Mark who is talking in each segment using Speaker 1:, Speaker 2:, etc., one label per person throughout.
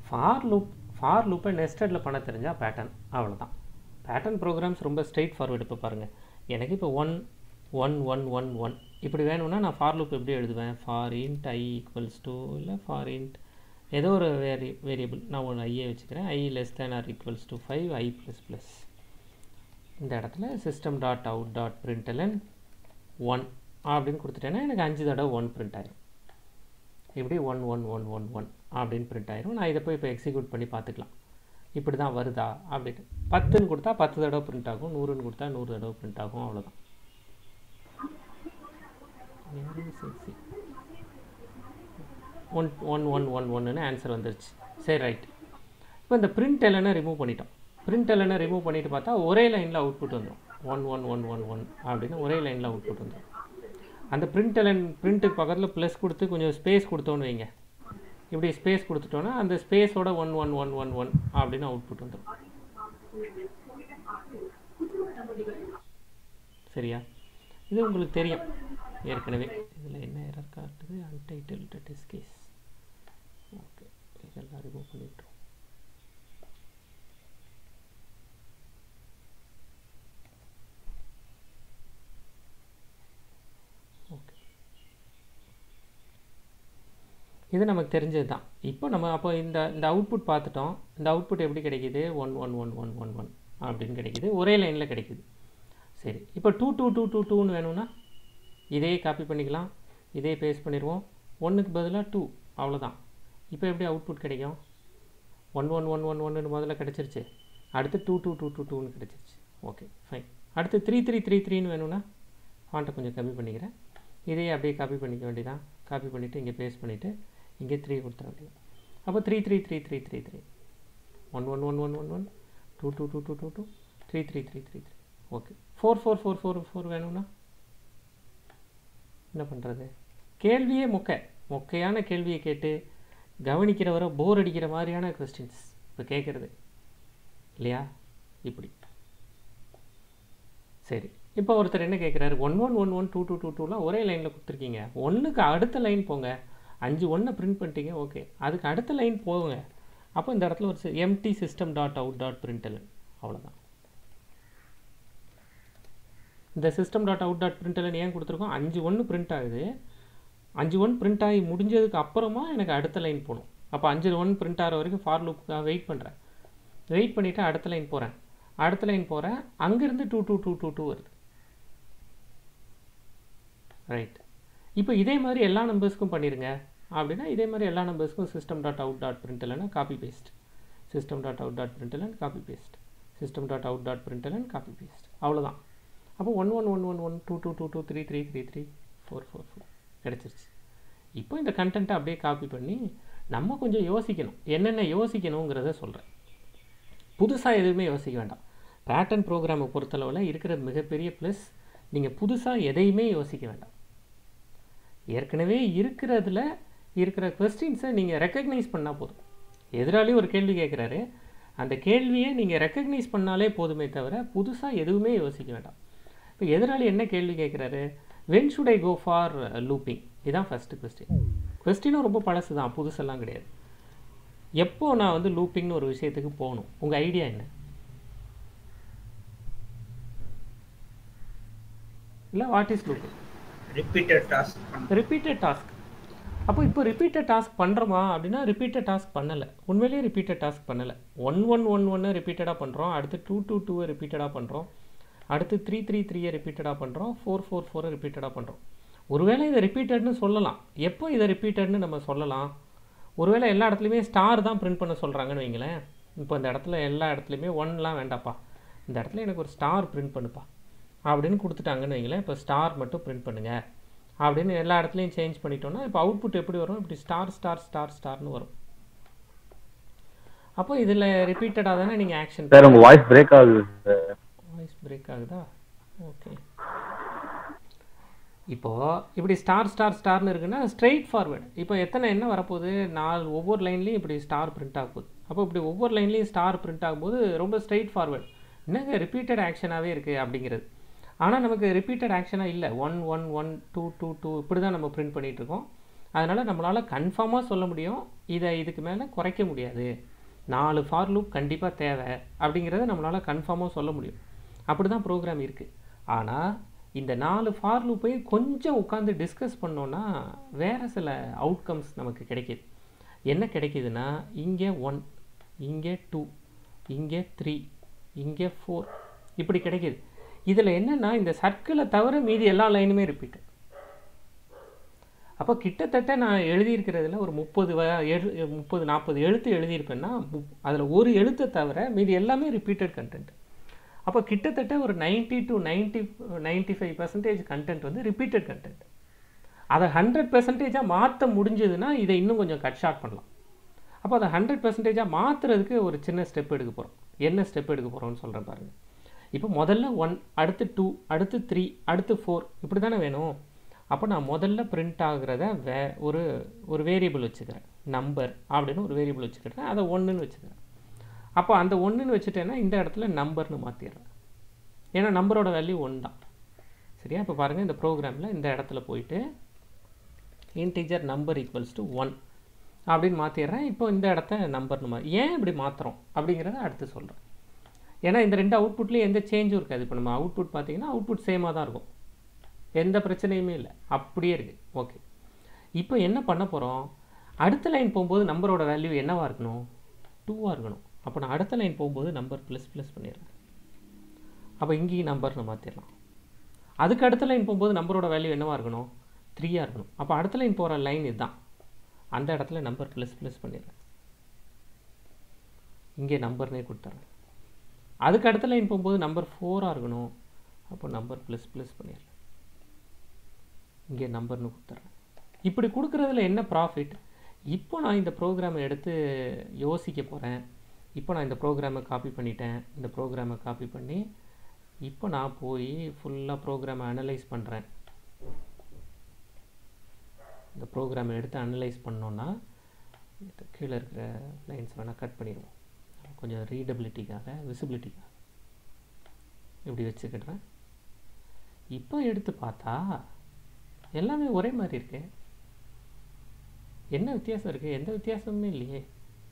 Speaker 1: for loop for லூப்பை நெஸ்டடில் பண்ண தெரிஞ்சால் பேட்டர்ன் அவ்வளோதான் பேட்டர்ன் ப்ரோக்ராம்ஸ் ரொம்ப ஸ்ட்ரெயிட் ஃபார்வர்டு இப்போ பாருங்கள் எனக்கு இப்போ one one one one one இப்படி வேணும்னா நான் ஃபார் லூப் எப்படி எழுதுவேன் for int I equals to இல்லை ஃபார் இன்ட் ஏதோ ஒரு வேரி வேரியபிள் நான் ஒன்று ஐயே வச்சுக்கிறேன் I less than or equals to five I plus plus இந்த இடத்துல system dot out dot println one அப்படின்னு கொடுத்துட்டேன்னா எனக்கு அஞ்சு தடவை ஒன் பிரிண்ட் ஆயிரும் இப்படி one one one one one அப்படின்னு பிரிண்ட் ஆயிரும் நான் இதை போய் இப்போ எக்ஸிக்யூட் பண்ணி பார்த்துக்கலாம் இப்படி தான் வருதா அப்படின்ட்டு பத்துன்னு கொடுத்தா பத்து தடவை பிரிண்ட் ஆகும் நூறுன்னு கொடுத்தா நூறு தடவை பிரிண்ட் ஆகும் அவ்வளோதான் ஒன் ஒன் ஒன் ஒன் ஒன்றுன்னு ஆன்சர் வந்துருச்சு சரி ரைட் இப்போ இந்த பிரிண்ட் எல்லாம் ரிமூவ் பண்ணிட்டோம் பிரிண்ட் எல்லாம் ரிமூவ் பண்ணிட்டு பார்த்தா ஒரே லைனில் அவுட்புட் வந்துடும் one one one one one அப்படின்னு ஒரே லைனில் அவுட்புட் வந்துடும் அந்த பிரிண்ட் எலன் பிரிண்ட்டுக்கு பக்கத்தில் ப்ளஸ் கொடுத்து கொஞ்சம் ஸ்பேஸ் கொடுத்தோன்னு வைங்க இப்படி ஸ்பேஸ் கொடுத்துட்டோன்னா அந்த ஸ்பேஸோட one one one one one அப்படின்னு அவுட்புட் வந்துடும் சரியா இது உங்களுக்கு தெரியும் ஏற்கனவே இதில் என்ன எரர் காட்டுது அன்டைட்டில் டெஸ்ட் கேஸ் ஓகே இதெல்லாம் ரிமூவ் பண்ணிவிட்டோம் ஓகே இது நமக்கு தெரிஞ்சது தான் இப்போ நம்ம அப்போ இந்த இந்த அவுட்புட் பார்த்துட்டோம் இந்த அவுட்புட் எப்படி கிடைக்குது one one one one one one அப்படின்னு கிடைக்குது ஒரே லைனில் கிடைக்குது சரி இப்போ டூ டூ டூ டூ டூன்னு வேணும்னா இதே காப்பி பண்ணிக்கலாம் இதே பேஸ்ட் பண்ணிடுவோம் ஒன்றுக்கு பதிலாக டூ அவ்வளோதான் இப்போ எப்படி அவுட்புட் கிடைக்கும் ஒன் ஒன் ஒன் ஒன் ஒன்று முதல்ல கிடச்சிருச்சு அடுத்து டூ டூ டூ டூ டூன்னு கிடச்சிருச்சு ஓகே ஃபைன் அடுத்து த்ரீ த்ரீ த்ரீ த்ரீன்னு வேணும்னா ஃபாண்ட்டை கொஞ்சம் கம்மி பண்ணிக்கிறேன் இதையே அப்படியே காப்பி பண்ணிக்க வேண்டியதான் காப்பி பண்ணிவிட்டு இங்கே பேஸ்ட் பண்ணிவிட்டு இங்கே த்ரீ கொடுத்துட வேண்டியது அப்போ three three three three three three one one one one one one two two two two two two three three three three three okay four four four four four வேணும்னா என்ன பண்ணுறது கேள்வியே மொக்கை மொக்கையான கேள்வியை கேட்டு கவனிக்கிறவரை போர் அடிக்கிற மாதிரியான கொஸ்டின்ஸ் இப்போ கேட்குறது இல்லையா இப்படி சரி இப்போ ஒருத்தர் என்ன கேட்குறாரு one one one one two two two டூலாம் ஒரே லைனில் கொடுத்துருக்கீங்க ஒன்றுக்கு அடுத்த லைன் போங்க அஞ்சு ஒன்றை பிரிண்ட் பண்ணிட்டீங்க ஓகே அதுக்கு அடுத்த லைன் போங்க அப்போ இந்த இடத்துல ஒரு empty system dot out dot println அவ்வளோதான் இந்த system dot out dot println ஏன் கொடுத்துருக்கோம் அஞ்சு ஒன்று பிரிண்ட் ஆகுது அஞ்சு ஒன் பிரிண்ட் ஆகி முடிஞ்சதுக்கு அப்புறமா எனக்கு அடுத்த லைன் போகணும் அப்போ அஞ்சு ஒன் பிரிண்ட் ஆகிற வரைக்கும் ஃபார் லுக்காக வெயிட் பண்ணுறேன் வெயிட் பண்ணிவிட்டு அடுத்த லைன் போகிறேன் அடுத்த லைன் போகிறேன் அங்கேருந்து two two two two two வருது ரைட் இப்போ இதே மாதிரி எல்லா நம்பர்ஸ்க்கும் பண்ணிடுங்க அப்படின்னா இதே மாதிரி எல்லா நம்பர்ஸ்க்கும் சிஸ்டம் டாட் அவுட் டாட் பிரிண்டலனா copy paste system dot out dot println copy paste system dot out dot println copy paste அவ்வளோதான் அப்போ one one one one one two two two two three three three three four four four கிடச்சிருச்சு இப்போ இந்த கண்டென்ட்டை அப்படியே copy பண்ணி நம்ம கொஞ்சம் யோசிக்கணும் என்னென்ன யோசிக்கணுங்கிறத சொல்கிறேன் புதுசாக எதுவுமே யோசிக்க வேண்டாம் பேட்டர்ன் ப்ரோக்ராமை பொறுத்தளவில் இருக்கிற மிகப்பெரிய ப்ளஸ் நீங்கள் புதுசாக எதையுமே யோசிக்க வேண்டாம் ஏற்கனவே இருக்கிறதுல இருக்கிற கொஸ்டின்ஸை நீங்கள் ரெக்கக்னைஸ் பண்ணால் போதும் எதிராளி ஒரு கேள்வி கேட்குறாரு அந்த கேள்வியை நீங்கள் ரெக்கக்னைஸ் பண்ணாலே போதுமே தவிர புதுசாக எதுவுமே யோசிக்க வேண்டாம் இப்போ எதிராளி என்ன கேள்வி கேட்குறாரு when should I go for looping இதுதான் ஃபஸ்ட்டு கொஸ்டின் கொஸ்டினும் ரொம்ப பழசு தான் புதுசெல்லாம் கிடையாது எப்போ நான் வந்து லூப்பிங்னு ஒரு விஷயத்துக்கு போகணும் உங்கள் ஐடியா என்ன இல்லை what is looping
Speaker 2: repeated task
Speaker 1: repeated task அப்போ இப்போ ரிப்பீட்டட் டாஸ்க் பண்ணுறோமா அப்படின்னா ரிப்பீட்டட் டாஸ்க் பண்ணலை உண்மையிலேயே ரிப்பீட்டட் டாஸ்க் பண்ணலை ஒன் ஒன் ஒன் ஒன்று ரிப்பீட்டடாக பண்ணுறோம் அடுத்து டூ டூ டூவை ரிப்பீட்டடாக பண்ணுறோம் அடுத்து த்ரீ த்ரீ த்ரீயை ரிப்பீட்டடாக பண்ணுறோம் ஃபோர் ஃபோர் ஃபோரை ரிப்பீட்டடாக பண்ணுறோம் ஒருவேளை இதை ரிப்பீட்டட்னு சொல்லலாம் எப்போ இதை ரிப்பீட்டட்னு நம்ம சொல்லலாம் ஒருவேளை எல்லா இடத்துலையுமே ஸ்டார் தான் பிரிண்ட் பண்ண சொல்கிறாங்கன்னு வைங்களேன் இப்போ இந்த இடத்துல எல்லா இடத்துலையுமே ஒன்லாம் வேண்டாப்பா இந்த இடத்துல எனக்கு ஒரு ஸ்டார் பிரிண்ட் பண்ணுப்பா அப்படின்னு கொடுத்துட்டாங்கன்னு வைங்களேன் இப்போ ஸ்டார் மட்டும் பிரிண்ட் பண்ணுங்க அப்படின்னு எல்லா இடத்துலையும் சேஞ்ச் பண்ணிட்டோம்னா இப்போ அவுட்புட் எப்படி வரும் இப்படி ஸ்டார் ஸ்டார் ஸ்டார் ஸ்டார்னு வரும் அப்போ இதில் ரிப்பீட்டடாக தானே நீங்கள் ஆக்ஷன்
Speaker 3: சார் உங்க வாய்ஸ் பிரேக் ஆகுது சார்
Speaker 1: வாய்ஸ் பிரேக் ஆகுதா ஓகே இப்போது இப்படி ஸ்டார் ஸ்டார் ஸ்டார்னு இருக்குன்னா ஸ்ட்ரெயிட் ஃபார்வேர்டு இப்போ எத்தனை என்ன வரப்போகுது நாலு ஒவ்வொரு லைன்லேயும் இப்படி ஸ்டார் பிரிண்ட் ஆக போகுது அப்போ இப்படி ஒவ்வொரு லைன்லேயும் ஸ்டார் பிரிண்ட் ஆகும்போது ரொம்ப ஸ்ட்ரெயிட் ஃபார்வேர்டு என்னங்க ரிப்பீட்டட் ஆக்ஷனாகவே இருக்குது அப்படிங்கிறது ஆனால் நமக்கு ரிப்பீட்டட் ஆக்ஷனாக இல்லை one one one two two two இப்படி தான் நம்ம பிரிண்ட் பண்ணிகிட்டு இருக்கோம் அதனால் நம்மளால் கன்ஃபார்மாக சொல்ல முடியும் இதை இதுக்கு மேலே குறைக்க முடியாது நாலு ஃபார் லூப் கண்டிப்பாக தேவை அப்படிங்கிறத நம்மளால் கன்ஃபார்மாக சொல்ல முடியும் அப்படி தான் ப்ரோக்ராம் இருக்குது ஆனால் இந்த நாலு ஃபார் லூப்பையும் கொஞ்சம் உட்காந்து டிஸ்கஸ் பண்ணோன்னா வேறு சில அவுட்கம்ஸ் நமக்கு கிடைக்கிது என்ன கிடைக்கிதுன்னா இங்கே ஒன் இங்கே டூ இங்கே த்ரீ இங்கே ஃபோர் இப்படி கிடைக்கிது இதில் என்னென்னா இந்த சர்க்கிளை தவிர மீதி எல்லா லைனுமே ரிப்பீட் அப்போ கிட்டத்தட்ட நான் எழுதியிருக்கிறதுல ஒரு முப்பது வ எழு முப்பது நாற்பது எழுத்து எழுதியிருப்பேன்னா அதில் ஒரு எழுத்தை தவிர மீதி எல்லாமே ரிப்பீட்டட் கண்டென்ட் அப்போ கிட்டத்தட்ட ஒரு ninety to ninety ninety five percentage content வந்து ரிப்பீட்டட் கண்டென்ட் அதை ஹண்ட்ரட் பெர்சன்டேஜாக மாற்ற முடிஞ்சதுன்னா இதை இன்னும் கொஞ்சம் கட் ஷார்ட் பண்ணலாம் அப்போ அதை ஹண்ட்ரட் பெர்சன்டேஜாக மாற்றுறதுக்கு ஒரு சின்ன ஸ்டெப் எடுக்க போகிறோம் என்ன ஸ்டெப் எடுக்க போகிறோம்னு சொல்கிறேன் பாருங்கள் இப்போ முதல்ல ஒன் அடுத்து டூ அடுத்து த்ரீ அடுத்து ஃபோர் இப்படி தானே வேணும் அப்போ நான் முதல்ல பிரிண்ட் ஆகுறத வே ஒரு ஒரு வேரியபிள் வச்சுக்கிறேன் நம்பர் அப்படின்னு ஒரு வேரியபிள் வச்சுக்கிறேன் அதை ஒன்றுன்னு வச்சுக்கிறேன் அப்போ அந்த ஒன்றுன்னு வச்சுட்டேன்னா இந்த இடத்துல நம்பர்னு மாற்றிடுறேன் ஏன்னா நம்பரோட வேல்யூ ஒன் தான் சரியா இப்போ பாருங்கள் இந்த ப்ரோக்ராமில் இந்த இடத்துல போயிட்டு integer number equals to one அப்படின்னு மாற்றிடுறேன் இப்போ இந்த இடத்த நம்பர்னு மா ஏன் இப்படி மாற்றுறோம் அப்படிங்கிறத அடுத்து சொல்கிறேன் ஏன்னா இந்த ரெண்டு அவுட்புட்லேயும் எந்த சேஞ்சும் இருக்காது இப்போ நம்ம அவுட்புட் பார்த்தீங்கன்னா அவுட்புட் சேமாக தான் இருக்கும் எந்த பிரச்சனையுமே இல்லை அப்படியே இருக்குது ஓகே இப்போ என்ன பண்ண போகிறோம் அடுத்த லைன் போகும்போது நம்பரோட வேல்யூ என்னவாக இருக்கணும் டூவாக இருக்கணும் அப்போ நான் அடுத்த லைன் போகும்போது நம்பர் ப்ளஸ் ப்ளஸ் பண்ணிடுறேன் அப்போ இங்கேயும் நம்பர்னு மாற்றிடலாம் அதுக்கு அடுத்த லைன் போகும்போது நம்பரோட வேல்யூ என்னவாக இருக்கணும் த்ரீயாக இருக்கணும் அப்போ அடுத்த லைன் போகிற லைன் இதுதான் அந்த இடத்துல நம்பர் ப்ளஸ் ப்ளஸ் பண்ணிடுறேன் இங்கே நம்பர்னே கொடுத்துட்றேன் அதுக்கு அடுத்த லைன் போகும்போது நம்பர் ஃபோராக இருக்கணும் அப்போ நம்பர் ப்ளஸ் ப்ளஸ் பண்ணிடுறேன் இங்கே நம்பர்னு கொடுத்துட்றேன் இப்படி கொடுக்குறதுல என்ன ப்ராஃபிட் இப்போ நான் இந்த ப்ரோக்ராமை எடுத்து யோசிக்க போகிறேன் இப்போ நான் இந்த ப்ரோக்ராமை காப்பி பண்ணிட்டேன் இந்த ப்ரோக்ராமை காப்பி பண்ணி இப்போ நான் போய் ஃபுல்லாக ப்ரோக்ராமை அனலைஸ் பண்ணுறேன் இந்த ப்ரோக்ராமை எடுத்து அனலைஸ் பண்ணோன்னா கீழே இருக்கிற லைன்ஸ் வேணால் கட் பண்ணிடுவோம் கொஞ்சம் ரீடபிலிட்டிக்காக விசிபிலிட்டிக்காக இப்படி வச்சுக்கிடுறேன் இப்போ எடுத்து பார்த்தா எல்லாமே ஒரே மாதிரி இருக்கு என்ன வித்தியாசம் இருக்குது எந்த வித்தியாசமுமே இல்லையே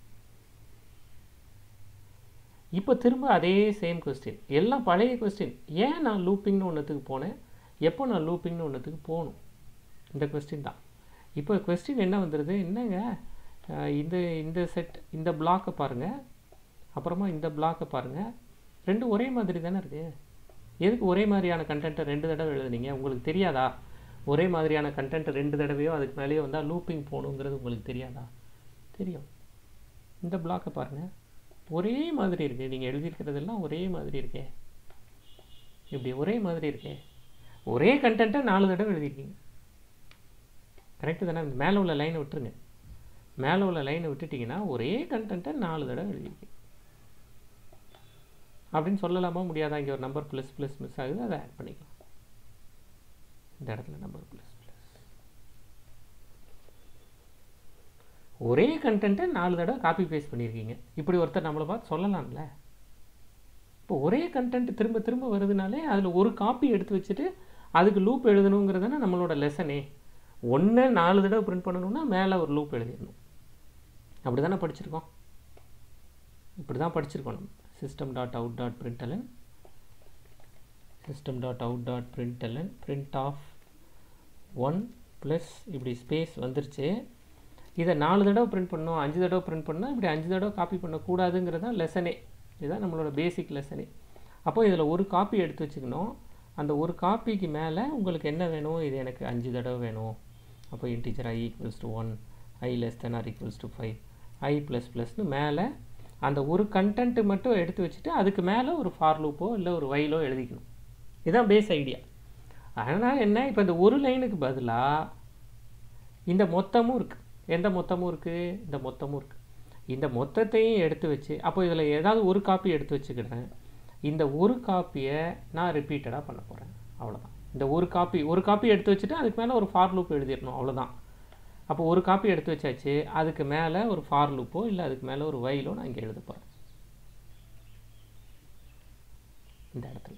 Speaker 1: இப்போ திரும்ப அதே சேம் கொஸ்டின் எல்லாம் பழைய கொஸ்டின் ஏன் நான் லூப்பிங்னு ஒன்றுத்துக்கு போனேன் எப்போ நான் லூப்பிங்னு ஒன்றுத்துக்கு போகணும் இந்த கொஸ்டின் தான் இப்போ கொஸ்டின் என்ன வந்துடுது என்னங்க இந்த இந்த செட் இந்த பிளாக்கை பாருங்கள் அப்புறமா இந்த பிளாக்கை பாருங்கள் ரெண்டும் ஒரே மாதிரி தானே இருக்குது எதுக்கு ஒரே மாதிரியான கண்டென்ட்டை ரெண்டு தடவை எழுதுனீங்க உங்களுக்கு தெரியாதா ஒரே மாதிரியான கண்டென்ட் ரெண்டு தடவையோ அதுக்கு மேலேயோ வந்தால் லூப்பிங் போகணுங்கிறது உங்களுக்கு தெரியாதா தெரியும் இந்த பிளாக்கை பாருங்கள் ஒரே மாதிரி இருக்குது நீங்கள் எழுதியிருக்கிறதெல்லாம் ஒரே மாதிரி இருக்கே இப்படி ஒரே மாதிரி இருக்கே ஒரே கண்டென்ட்டை நாலு தடவை எழுதியிருக்கீங்க கரெக்டு தானே மேலே உள்ள லைனை விட்டுருங்க மேலே உள்ள லைனை விட்டுட்டிங்கன்னா ஒரே கண்டென்ட்டை நாலு தடவை எழுதியிருக்கீங்க அப்படின்னு சொல்லலாமா முடியாதா இங்கே ஒரு நம்பர் ப்ளஸ் ப்ளஸ் மிஸ் ஆகுது அதை ஆட் பண்ணிக்கலாம் இந்த இடத்துல நம்பர் ப்ளஸ் ப்ளஸ் ஒரே கண்டென்ட்டை நாலு தடவை காப்பி பேஸ்ட் பண்ணியிருக்கீங்க இப்படி ஒருத்தர் நம்மளை பார்த்து சொல்லலாம்ல இப்போ ஒரே கண்டென்ட் திரும்ப திரும்ப வருதுனாலே அதில் ஒரு காப்பி எடுத்து வச்சுட்டு அதுக்கு லூப் எழுதணுங்கிறதுனா நம்மளோட லெசனே ஒன்று நாலு தடவை பிரிண்ட் பண்ணணும்னா மேலே ஒரு லூப் எழுதிடணும் அப்படி தானே படிச்சிருக்கோம் இப்படி தான் படிச்சிருக்கோம் நம்ம system dot out dot println system dot out dot println print of one plus இப்படி ஸ்பேஸ் வந்துருச்சு இதை நாலு தடவை பிரிண்ட் பண்ணோம் அஞ்சு தடவை பிரிண்ட் பண்ணால் இப்படி அஞ்சு தடவை காப்பி பண்ணக்கூடாதுங்கிறது தான் லெசனே இதுதான் நம்மளோட பேசிக் லெசனே அப்போ இதில் ஒரு காப்பி எடுத்து வச்சுக்கணும் அந்த ஒரு காப்பிக்கு மேலே உங்களுக்கு என்ன வேணும் இது எனக்கு அஞ்சு தடவை வேணும் அப்போ integer I equals to one I less than or equals to five I plus ப்ளஸ்னு மேலே அந்த ஒரு கண்டென்ட்டு மட்டும் எடுத்து வச்சுட்டு அதுக்கு மேலே ஒரு ஃபார் லூப்போ இல்லை ஒரு வைலோ எழுதிக்கணும் இதுதான் பேஸ் ஐடியா அதனால் என்ன இப்போ இந்த ஒரு லைனுக்கு பதிலாக இந்த மொத்தமும் இருக்குது எந்த மொத்தமும் இருக்குது இந்த மொத்தமும் இருக்குது இந்த மொத்தத்தையும் எடுத்து வச்சு அப்போ இதில் ஏதாவது ஒரு காப்பி எடுத்து வச்சுக்கிடுறேன் இந்த ஒரு காப்பியை நான் ரிப்பீட்டடாக பண்ண போகிறேன் அவ்வளோதான் இந்த ஒரு காப்பி ஒரு காப்பி எடுத்து வச்சுட்டு அதுக்கு மேலே ஒரு ஃபார் லூப் எழுதிடணும் அவ்வளோதான் அப்போ ஒரு காப்பி எடுத்து வச்சாச்சு அதுக்கு மேலே ஒரு ஃபார் லூப்போ இல்லை அதுக்கு மேலே ஒரு வைலோ நான் இங்கே எழுத போகிறேன் இந்த இடத்துல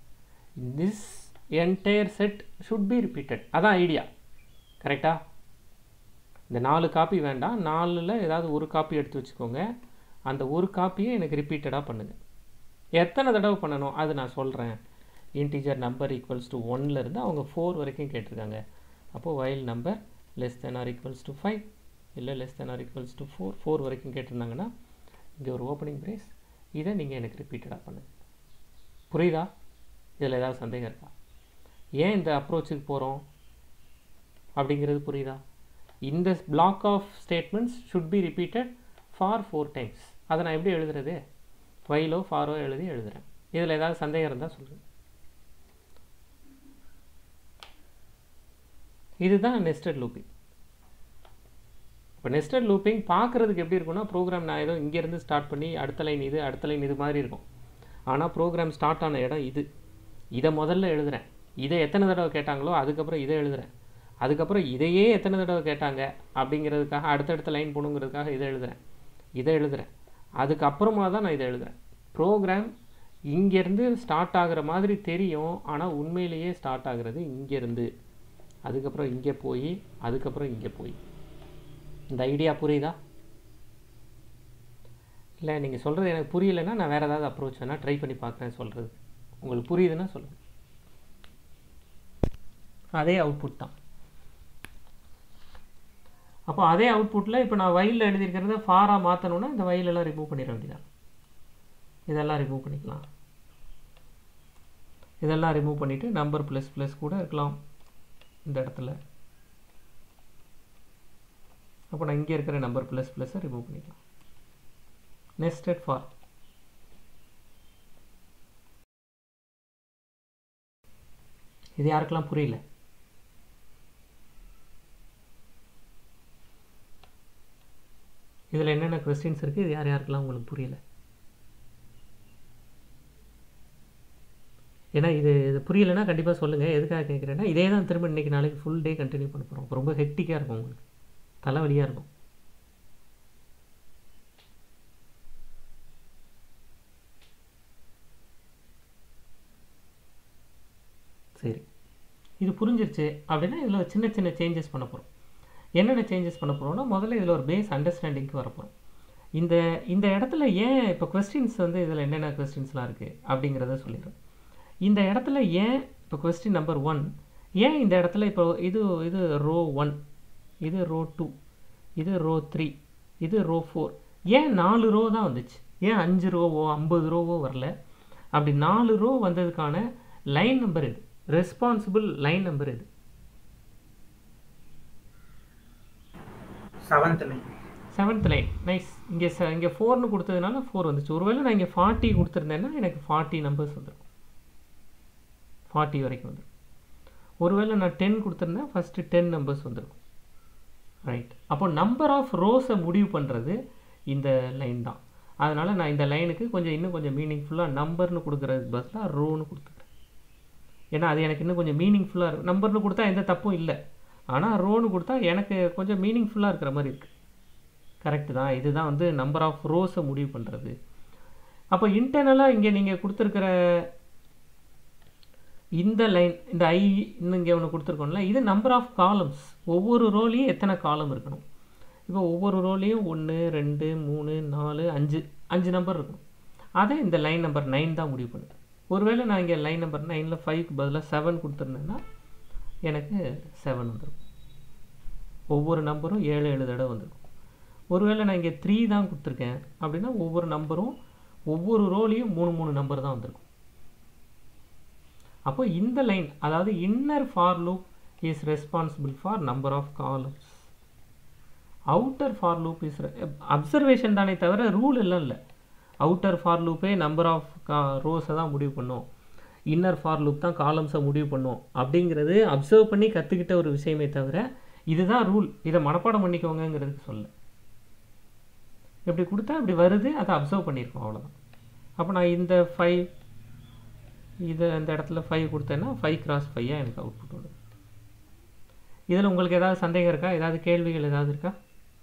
Speaker 1: this entire set should be repeated அதான் ஐடியா கரெக்டா இந்த நாலு காப்பி வேண்டாம் நாலில் ஏதாவது ஒரு காப்பி எடுத்து வச்சுக்கோங்க அந்த ஒரு காப்பியை எனக்கு ரிப்பீட்டடாக பண்ணுங்கள் எத்தனை தடவை பண்ணணும் அது நான் சொல்கிறேன் இன்டீஜர் நம்பர் ஈக்குவல்ஸ் டு ஒன்லேருந்து அவங்க ஃபோர் வரைக்கும் கேட்டிருக்காங்க அப்போது while number less than or equals to five இல்லை less than or equals to four four வரைக்கும் கேட்டிருந்தாங்கன்னா இங்கே ஒரு ஓப்பனிங் பிரேஸ் இதை நீங்கள் எனக்கு ரிப்பீட்டடாக பண்ணுங்கள் புரியுதா இதில் ஏதாவது சந்தேகம் இருக்கா ஏன் இந்த அப்ரோச்சுக்கு போகிறோம் அப்படிங்கிறது புரியுதா இந்த block of statements should be repeated for four times அதை நான் எப்படி எழுதுறது ஃபைலோ ஃபாரோ எழுதி எழுதுகிறேன் இதில் ஏதாவது சந்தேகம் இருந்தால் சொல்லுங்கள் இதுதான் நெஸ்டட் லூப்பிங் இப்போ நெஸ்டட் லூப்பிங் பார்க்குறதுக்கு எப்படி இருக்கும்னா ப்ரோக்ராம் நான் ஏதோ இங்கேருந்து ஸ்டார்ட் பண்ணி அடுத்த லைன் இது அடுத்த லைன் இது மாதிரி இருக்கும் ஆனால் ப்ரோக்ராம் ஸ்டார்ட் ஆன இடம் இது இதை முதல்ல எழுதுகிறேன் இதை எத்தனை தடவை கேட்டாங்களோ அதுக்கப்புறம் இதை எழுதுகிறேன் அதுக்கப்புறம் இதையே எத்தனை தடவை கேட்டாங்க அப்படிங்கிறதுக்காக அடுத்தடுத்த லைன் போகணுங்கிறதுக்காக இதை எழுதுகிறேன் இதை எழுதுகிறேன் அதுக்கப்புறமா தான் நான் இதை எழுதுகிறேன் ப்ரோக்ராம் இங்கேருந்து ஸ்டார்ட் ஆகிற மாதிரி தெரியும் ஆனால் உண்மையிலேயே ஸ்டார்ட் ஆகிறது இங்கேருந்து அதுக்கப்புறம் இங்கே போய் அதுக்கப்புறம் இங்கே போய் இந்த ஐடியா புரியுதா இல்லை நீங்கள் சொல்கிறது எனக்கு புரியலைன்னா நான் வேறு ஏதாவது அப்ரோச் வேணால் ட்ரை பண்ணி பார்க்குறேன் சொல்கிறது உங்களுக்கு புரியுதுன்னா சொல்லுங்கள் அதே அவுட்புட் தான் அப்போ அதே அவுட்புட்டில் இப்போ நான் வயலில் எழுதியிருக்கிறத ஃபாராக மாற்றணுன்னா இந்த வயலெல்லாம் ரிமூவ் பண்ணிட வேண்டியதான் இதெல்லாம் ரிமூவ் பண்ணிக்கலாம் இதெல்லாம் ரிமூவ் பண்ணிவிட்டு நம்பர் ப்ளஸ் ப்ளஸ் கூட இருக்கலாம் இந்த இடத்துல அப்போ நான் இங்கே இருக்கிற நம்பர் ப்ளஸ் ப்ளஸ்ஸை ரிமூவ் பண்ணிக்கலாம் நெஸ்டட் ஃபார் இது யாருக்கெல்லாம் புரியல இதில் என்னென்ன கொஸ்டின்ஸ் இருக்குது இது யார் யாருக்கெல்லாம் உங்களுக்கு புரியல ஏன்னா இது இது புரியலைன்னா கண்டிப்பாக சொல்லுங்கள் எதுக்காக கேட்குறேன்னா இதே தான் திரும்ப இன்றைக்கி நாளைக்கு ஃபுல் டே கண்டினியூ பண்ண போகிறோம் ரொம்ப ஹெக்டிக்காக இருக்கும் உங்களுக்கு தலைவலியாக இருக்கும் சரி இது புரிஞ்சிருச்சு அப்படின்னா இதில் சின்ன சின்ன சேஞ்சஸ் பண்ண போகிறோம் என்னென்ன சேஞ்சஸ் பண்ண போகிறோம்னா முதல்ல இதில் ஒரு பேஸ் அண்டர்ஸ்டாண்டிங்க்கு வரப்போகிறோம் இந்த இந்த இடத்துல ஏன் இப்போ கொஸ்டின்ஸ் வந்து இதில் என்னென்ன கொஸ்டின்ஸ்லாம் இருக்குது அப்படிங்கிறத சொல்லிடுறேன் இந்த இடத்துல ஏன் இப்போ கொஸ்டின் நம்பர் ஒன் ஏன் இந்த இடத்துல இப்போ இது இது ரோ ஒன் இது ரோ டூ இது ரோ த்ரீ இது ரோ ஃபோர் ஏன் நாலு ரோ தான் வந்துச்சு ஏன் அஞ்சு ரோவோ ஐம்பது ரோவோ வரல அப்படி நாலு ரோ வந்ததுக்கான லைன் நம்பர் இது ரெஸ்பான்சிபிள் லைன் நம்பர் இது
Speaker 2: seventh line
Speaker 1: seventh line nice இங்கே ச இங்கே ஃபோர்னு கொடுத்ததுனால ஃபோர் வந்துச்சு ஒருவேளை நான் இங்கே ஃபார்ட்டி கொடுத்துருந்தேன்னா எனக்கு ஃபார்ட்டி நம்பர்ஸ் வந்துடும் ஃபார்ட்டி வரைக்கும் வந்துடும் ஒருவேளை நான் டென் கொடுத்துருந்தேன் ஃபஸ்ட்டு டென் நம்பர்ஸ் வந்துடும் ரைட் அப்போ நம்பர் ஆஃப் ரோஸை முடிவு பண்ணுறது இந்த லைன் தான் அதனால் நான் இந்த லைனுக்கு கொஞ்சம் இன்னும் கொஞ்சம் மீனிங்ஃபுல்லாக நம்பர்னு கொடுக்குறதுக்கு பதிலாக ரோன்னு கொடுத்துக்கிறேன் ஏன்னா அது எனக்கு இன்னும் கொஞ்சம் மீனிங்ஃபுல்லாக இருக்கும் நம்பர்னு கொடுத்தா எந்த தப்பும் இல்லை ஆனால் ரோன்னு கொடுத்தா எனக்கு கொஞ்சம் மீனிங்ஃபுல்லாக இருக்கிற மாதிரி இருக்குது கரெக்டு தான் இதுதான் வந்து நம்பர் ஆஃப் ரோஸை முடிவு பண்ணுறது அப்போ இன்டர்னலாக இங்கே நீங்கள் கொடுத்துருக்கிற இந்த லைன் இந்த ஐ இன்னும் இங்கே ஒன்று கொடுத்துருக்கோம்ல இது நம்பர் ஆஃப் காலம்ஸ் ஒவ்வொரு ரோலையும் எத்தனை காலம் இருக்கணும் இப்போ ஒவ்வொரு ரோலையும் ஒன்று ரெண்டு மூணு நாலு அஞ்சு அஞ்சு நம்பர் இருக்கணும் அதை இந்த லைன் நம்பர் நைன் தான் முடிவு பண்ணுது ஒருவேளை நான் இங்கே லைன் நம்பர் நைனில் ஃபைவ்க்கு பதிலாக செவன் கொடுத்துருந்தேன்னா எனக்கு செவன் வந்துடும் ஒவ்வொரு நம்பரும் ஏழு ஏழு தடவை வந்துடும் ஒருவேளை நான் இங்கே த்ரீ தான் கொடுத்துருக்கேன் அப்படின்னா ஒவ்வொரு நம்பரும் ஒவ்வொரு ரோலையும் மூணு மூணு நம்பர் தான் வந்திருக்கும் அப்போ இந்த லைன் அதாவது inner for loop is responsible for number of columns outer for loop is observation தானே தவிர ரூல் எல்லாம் இல்லை அவுட்டர் ஃபார் லூப்பே நம்பர் ஆஃப் கா ரோஸை தான் முடிவு பண்ணும் இன்னர் ஃபார் லூப் தான் காலம்ஸை முடிவு பண்ணும் அப்படிங்கிறது அப்சர்வ் பண்ணி கற்றுக்கிட்ட ஒரு விஷயமே தவிர இதுதான் ரூல் இதை மனப்பாடம் பண்ணிக்கோங்கங்கிறதுக்கு சொல்ல இப்படி கொடுத்தா இப்படி வருது அதை அப்சர்வ் பண்ணியிருக்கோம் அவ்வளோதான் அப்போ நான் இந்த ஃபைவ் இதை இந்த இடத்துல ஃபைவ் கொடுத்தேன்னா ஃபைவ் கிராஸ் ஃபைவாக எனக்கு அவுட்புட் வரும் இதில் உங்களுக்கு ஏதாவது சந்தேகம் இருக்கா ஏதாவது கேள்விகள் ஏதாவது இருக்கா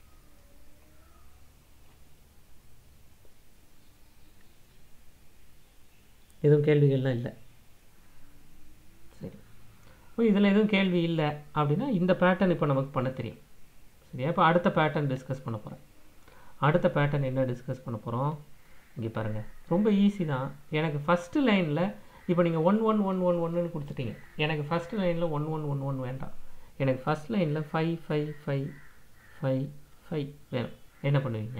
Speaker 1: எதுவும் கேள்விகள்லாம் இல்லை சரி இப்போ இதில் எதுவும் கேள்வி இல்லை அப்படின்னா இந்த பேட்டர்ன் இப்போ நமக்கு பண்ண தெரியும் சரியா இப்போ அடுத்த பேட்டர்ன் டிஸ்கஸ் பண்ண போகிறேன் அடுத்த பேட்டர்ன் என்ன டிஸ்கஸ் பண்ண போகிறோம் இங்கே பாருங்கள் ரொம்ப ஈஸி தான் எனக்கு ஃபஸ்ட்டு லைனில் இப்போ நீங்கள் ஒன் ஒன் ஒன் ஒன் ஒன்னு கொடுத்துட்டீங்க எனக்கு ஃபஸ்ட்டு லைனில் ஒன் ஒன் ஒன் ஒன் வேண்டாம் எனக்கு ஃபஸ்ட் லைனில் five five five five five வேணும் என்ன பண்ணுவீங்க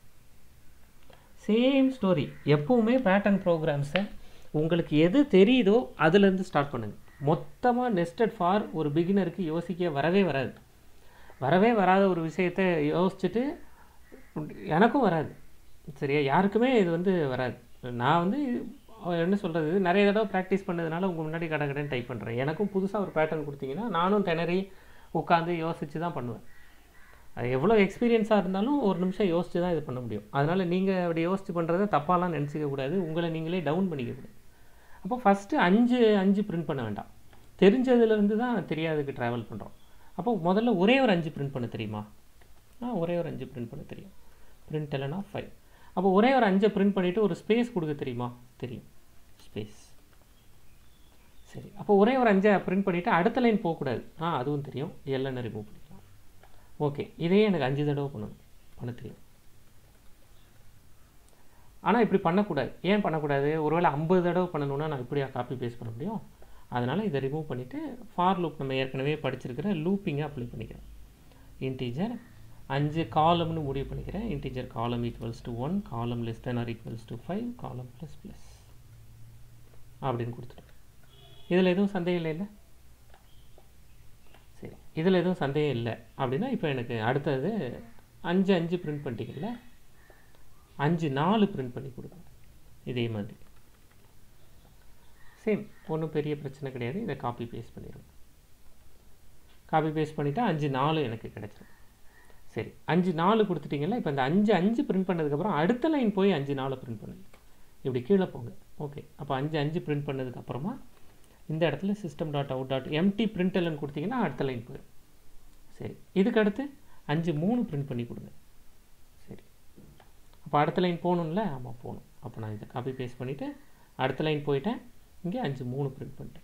Speaker 1: சேம் ஸ்டோரி எப்போவுமே பேட்டர்ன் ப்ரோக்ராம்ஸை உங்களுக்கு எது தெரியுதோ அதுலேருந்து ஸ்டார்ட் பண்ணுங்கள் மொத்தமாக நெஸ்டட் ஃபார் ஒரு பிகினருக்கு யோசிக்க வரவே வராது வரவே வராத ஒரு விஷயத்தை யோசிச்சுட்டு எனக்கும் வராது சரியா யாருக்குமே இது வந்து வராது நான் வந்து என்ன சொல்கிறது நிறைய தடவை ப்ராக்டிஸ் பண்ணதுனால உங்கள் முன்னாடி கடை கடன் டைப் பண்ணுறேன் எனக்கும் புதுசாக ஒரு பேட்டர்ன் கொடுத்தீங்கன்னா நானும் திணறி உட்காந்து யோசித்து தான் பண்ணுவேன் அது எவ்வளோ எக்ஸ்பீரியன்ஸாக இருந்தாலும் ஒரு நிமிஷம் யோசித்து தான் இது பண்ண முடியும் அதனால் நீங்கள் அப்படி யோசித்து பண்ணுறத தப்பாலாம் நினச்சிக்க கூடாது உங்களை நீங்களே டவுன் பண்ணிக்க கூடாது அப்போ ஃபஸ்ட்டு அஞ்சு அஞ்சு பிரிண்ட் பண்ண வேண்டாம் தெரிஞ்சதுலேருந்து தான் தெரியாததுக்கு ட்ராவல் பண்ணுறோம் அப்போ முதல்ல ஒரே ஒரு அஞ்சு பிரிண்ட் பண்ண தெரியுமா ஆ ஒரே ஒரு அஞ்சு பிரிண்ட் பண்ண தெரியும் பிரிண்ட் இல்லைனா ஃபைவ் அப்போ ஒரே ஒரு அஞ்சை பிரிண்ட் பண்ணிவிட்டு ஒரு ஸ்பேஸ் கொடுக்க தெரியுமா தெரியும் ஸ்பேஸ் சரி அப்போ ஒரே ஒரு அஞ்சை பிரிண்ட் பண்ணிவிட்டு அடுத்த லைன் போகக்கூடாது ஆ அதுவும் தெரியும் எல்லாம் ரிமூவ் பண்ணிக்கலாம் ஓகே இதையே எனக்கு அஞ்சு தடவை பண்ணணும் பண்ண தெரியும் ஆனால் இப்படி பண்ணக்கூடாது ஏன் பண்ணக்கூடாது ஒருவேளை ஐம்பது தடவை பண்ணணுன்னா நான் இப்படியா காப்பி பேஸ்ட் பண்ண முடியும் அதனால் இதை ரிமூவ் பண்ணிவிட்டு ஃபார் லூப் நம்ம ஏற்கனவே படிச்சிருக்கிற லூப்பிங்கை அப்ளை பண்ணிக்கிறேன் இன்டீஜர் அஞ்சு காலம்னு முடிவு பண்ணிக்கிறேன் integer column equals to one column less than or equals to five column plus plus அப்படின்னு கொடுத்துட்டேன் இதில் எதுவும் சந்தேகம் இல்லை இல்லை சரி இதில் எதுவும் சந்தேகம் இல்லை அப்படின்னா இப்போ எனக்கு அடுத்தது அஞ்சு அஞ்சு பிரிண்ட் பண்ணிட்டீங்கல்ல அஞ்சு நாலு பிரிண்ட் பண்ணி கொடுங்க இதே மாதிரி சேம் ஒன்றும் பெரிய பிரச்சனை கிடையாது இதை காப்பி பேஸ்ட் பண்ணிடுங்க காப்பி பேஸ்ட் பண்ணிவிட்டா அஞ்சு நாலு எனக்கு கிடச்சிரும் சரி அஞ்சு நாலு கொடுத்துட்டிங்கல்ல இப்போ இந்த அஞ்சு அஞ்சு பிரிண்ட் பண்ணதுக்கப்புறம் அடுத்த லைன் போய் அஞ்சு நாலு பிரிண்ட் பண்ணுங்க இப்படி கீழே போங்க ஓகே அப்போ அஞ்சு அஞ்சு பிரிண்ட் பண்ணதுக்கப்புறமா இந்த இடத்துல சிஸ்டம் டாட் அவுட் டாட் எம்டி பிரிண்டலன்னு கொடுத்தீங்கன்னா அடுத்த லைன் போயிடும் சரி இதுக்கு அடுத்து அஞ்சு மூணு பிரிண்ட் பண்ணி கொடுங்க சரி அப்போ அடுத்த லைன் போகணும்ல ஆமாம் போகணும் அப்போ நான் இதை காப்பி பேஸ்ட் பண்ணிவிட்டு அடுத்த லைன் போயிட்டேன் இங்கே அஞ்சு மூணு பிரிண்ட் பண்ணிட்டேன்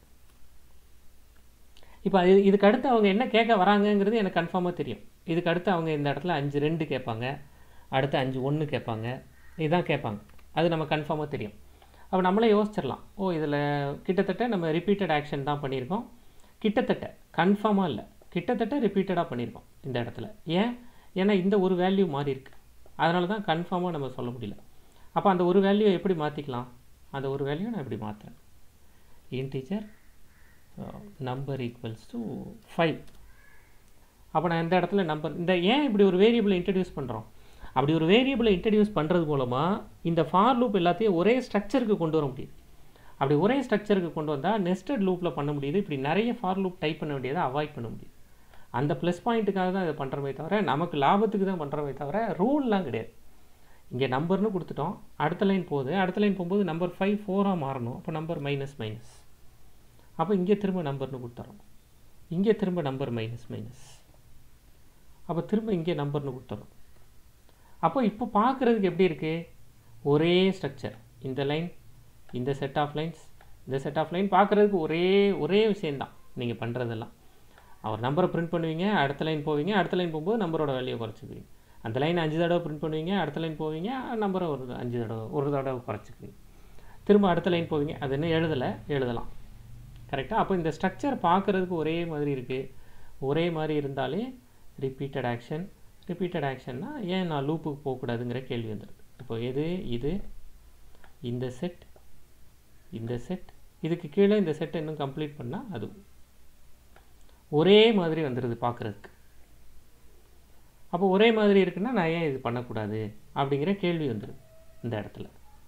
Speaker 1: இப்போ இது இதுக்கு அடுத்து அவங்க என்ன கேட்க வராங்கங்கிறது எனக்கு கன்ஃபார்மாக தெரியும் இதுக்கு அடுத்து அவங்க இந்த இடத்துல அஞ்சு ரெண்டு கேட்பாங்க அடுத்து அஞ்சு ஒன்று கேட்பாங்க இதுதான் கேட்பாங்க அது நம்ம கன்ஃபார்மாக தெரியும் அப்போ நம்மளே யோசிச்சிடலாம் ஓ இதில் கிட்டத்தட்ட நம்ம ரிப்பீட்டட் ஆக்ஷன் தான் பண்ணியிருக்கோம் கிட்டத்தட்ட கன்ஃபார்மாக இல்லை கிட்டத்தட்ட ரிப்பீட்டடாக பண்ணியிருக்கோம் இந்த இடத்துல ஏன் ஏன்னா இந்த ஒரு வேல்யூ மாறி இருக்கு அதனால தான் கன்ஃபார்மாக நம்ம சொல்ல முடியல அப்போ அந்த ஒரு வேல்யூ எப்படி மாற்றிக்கலாம் அந்த ஒரு வேல்யூ நான் இப்படி மாற்றுறேன் integer number equals to five அப்போ நான் இந்த இடத்துல நம்பர் இந்த ஏன் இப்படி ஒரு வேரியபிளை இன்ட்ரடியூஸ் பண்ணுறோம் அப்படி ஒரு வேரியபிளை இன்ட்ரடியூஸ் பண்ணுறது மூலமாக இந்த ஃபார் லூப் எல்லாத்தையும் ஒரே ஸ்ட்ரக்சருக்கு கொண்டு வர முடியுது அப்படி ஒரே ஸ்ட்ரக்சருக்கு கொண்டு வந்தால் நெஸ்டட் லூப்பில் பண்ண முடியுது இப்படி நிறைய ஃபார் லூப் டைப் பண்ண வேண்டியதை அவாய்ட் பண்ண முடியுது அந்த ப்ளஸ் பாயிண்ட்டுக்காக தான் இதை பண்ணுறமே தவிர நமக்கு லாபத்துக்கு தான் பண்ணுறமே தவிர ரூல்லாம் கிடையாது இங்கே நம்பர்னு கொடுத்துட்டோம் அடுத்த லைன் போகுது அடுத்த லைன் போகும்போது நம்பர் ஃபைவ் ஃபோராக மாறணும் அப்போ நம்பர் மைனஸ் மைனஸ் அப்போ இங்கே திரும்ப நம்பர்னு கொடுத்துறோம் இங்கே திரும்ப நம்பர் மைனஸ் மைனஸ் அப்போ திரும்ப இங்கே நம்பர்னு கொடுத்துறோம் அப்போ இப்போ பார்க்குறதுக்கு எப்படி இருக்குது ஒரே ஸ்ட்ரக்சர் இந்த லைன் இந்த செட் ஆஃப் லைன்ஸ் இந்த செட் ஆஃப் லைன் பார்க்குறதுக்கு ஒரே ஒரே விஷயந்தான் நீங்கள் பண்ணுறதெல்லாம் அவர் நம்பரை பிரிண்ட் பண்ணுவீங்க அடுத்த லைன் போவீங்க அடுத்த லைன் போகும்போது நம்பரோட வேல்யூ குறைச்சிக்குவீங்க அந்த லைன் அஞ்சு தடவை பிரிண்ட் பண்ணுவீங்க அடுத்த லைன் போவீங்க நம்பரை ஒரு அஞ்சு தடவை ஒரு தடவை குறைச்சிக்குவீங்க திரும்ப அடுத்த லைன் போவீங்க அது இன்னும் எழுதலை எழுதலாம் கரெக்டாக அப்போ இந்த ஸ்ட்ரக்சர் பார்க்குறதுக்கு ஒரே மாதிரி இருக்குது ஒரே மாதிரி இருந்தாலே ரிப்பீட்டட் ஆக்ஷன் ரிப்பீட்டட் ஆக்ஷன்னா ஏன் நான் லூப்புக்கு போகக்கூடாதுங்கிற கேள்வி வந்துடுது இப்போ எது இது இந்த செட் இந்த செட் இதுக்கு கீழே இந்த செட் இன்னும் கம்ப்ளீட் பண்ணால் அது ஒரே மாதிரி வந்துடுது பார்க்குறதுக்கு அப்போ ஒரே மாதிரி இருக்குன்னா நான் ஏன் இது பண்ணக்கூடாது அப்படிங்கிற கேள்வி வந்துடுது இந்த இடத்துல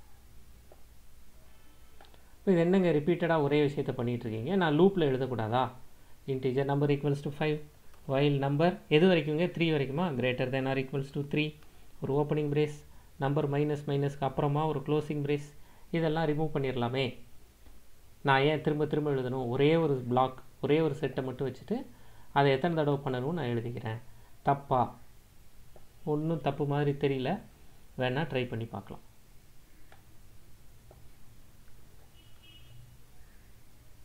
Speaker 1: இப்போ இது என்னங்க ரிப்பீட்டடாக ஒரே விஷயத்த பண்ணிகிட்டு இருக்கீங்க நான் லூப்பில் எழுதக்கூடாதா integer number equals to five while number எது வரைக்குங்க த்ரீ வரைக்குமா greater than or equals to three ஒரு ஓப்பனிங் பிரேஸ் நம்பர் மைனஸ் மைனஸ்க்கு அப்புறமா ஒரு க்ளோசிங் பிரேஸ் இதெல்லாம் ரிமூவ் பண்ணிடலாமே நான் ஏன் திரும்ப திரும்ப எழுதணும் ஒரே ஒரு பிளாக் ஒரே ஒரு செட்டை மட்டும் வச்சுட்டு அதை எத்தனை தடவை பண்ணணும்னு நான் எழுதிக்கிறேன் தப்பா ஒன்றும் தப்பு மாதிரி தெரியல வேணால் ட்ரை பண்ணி பார்க்கலாம்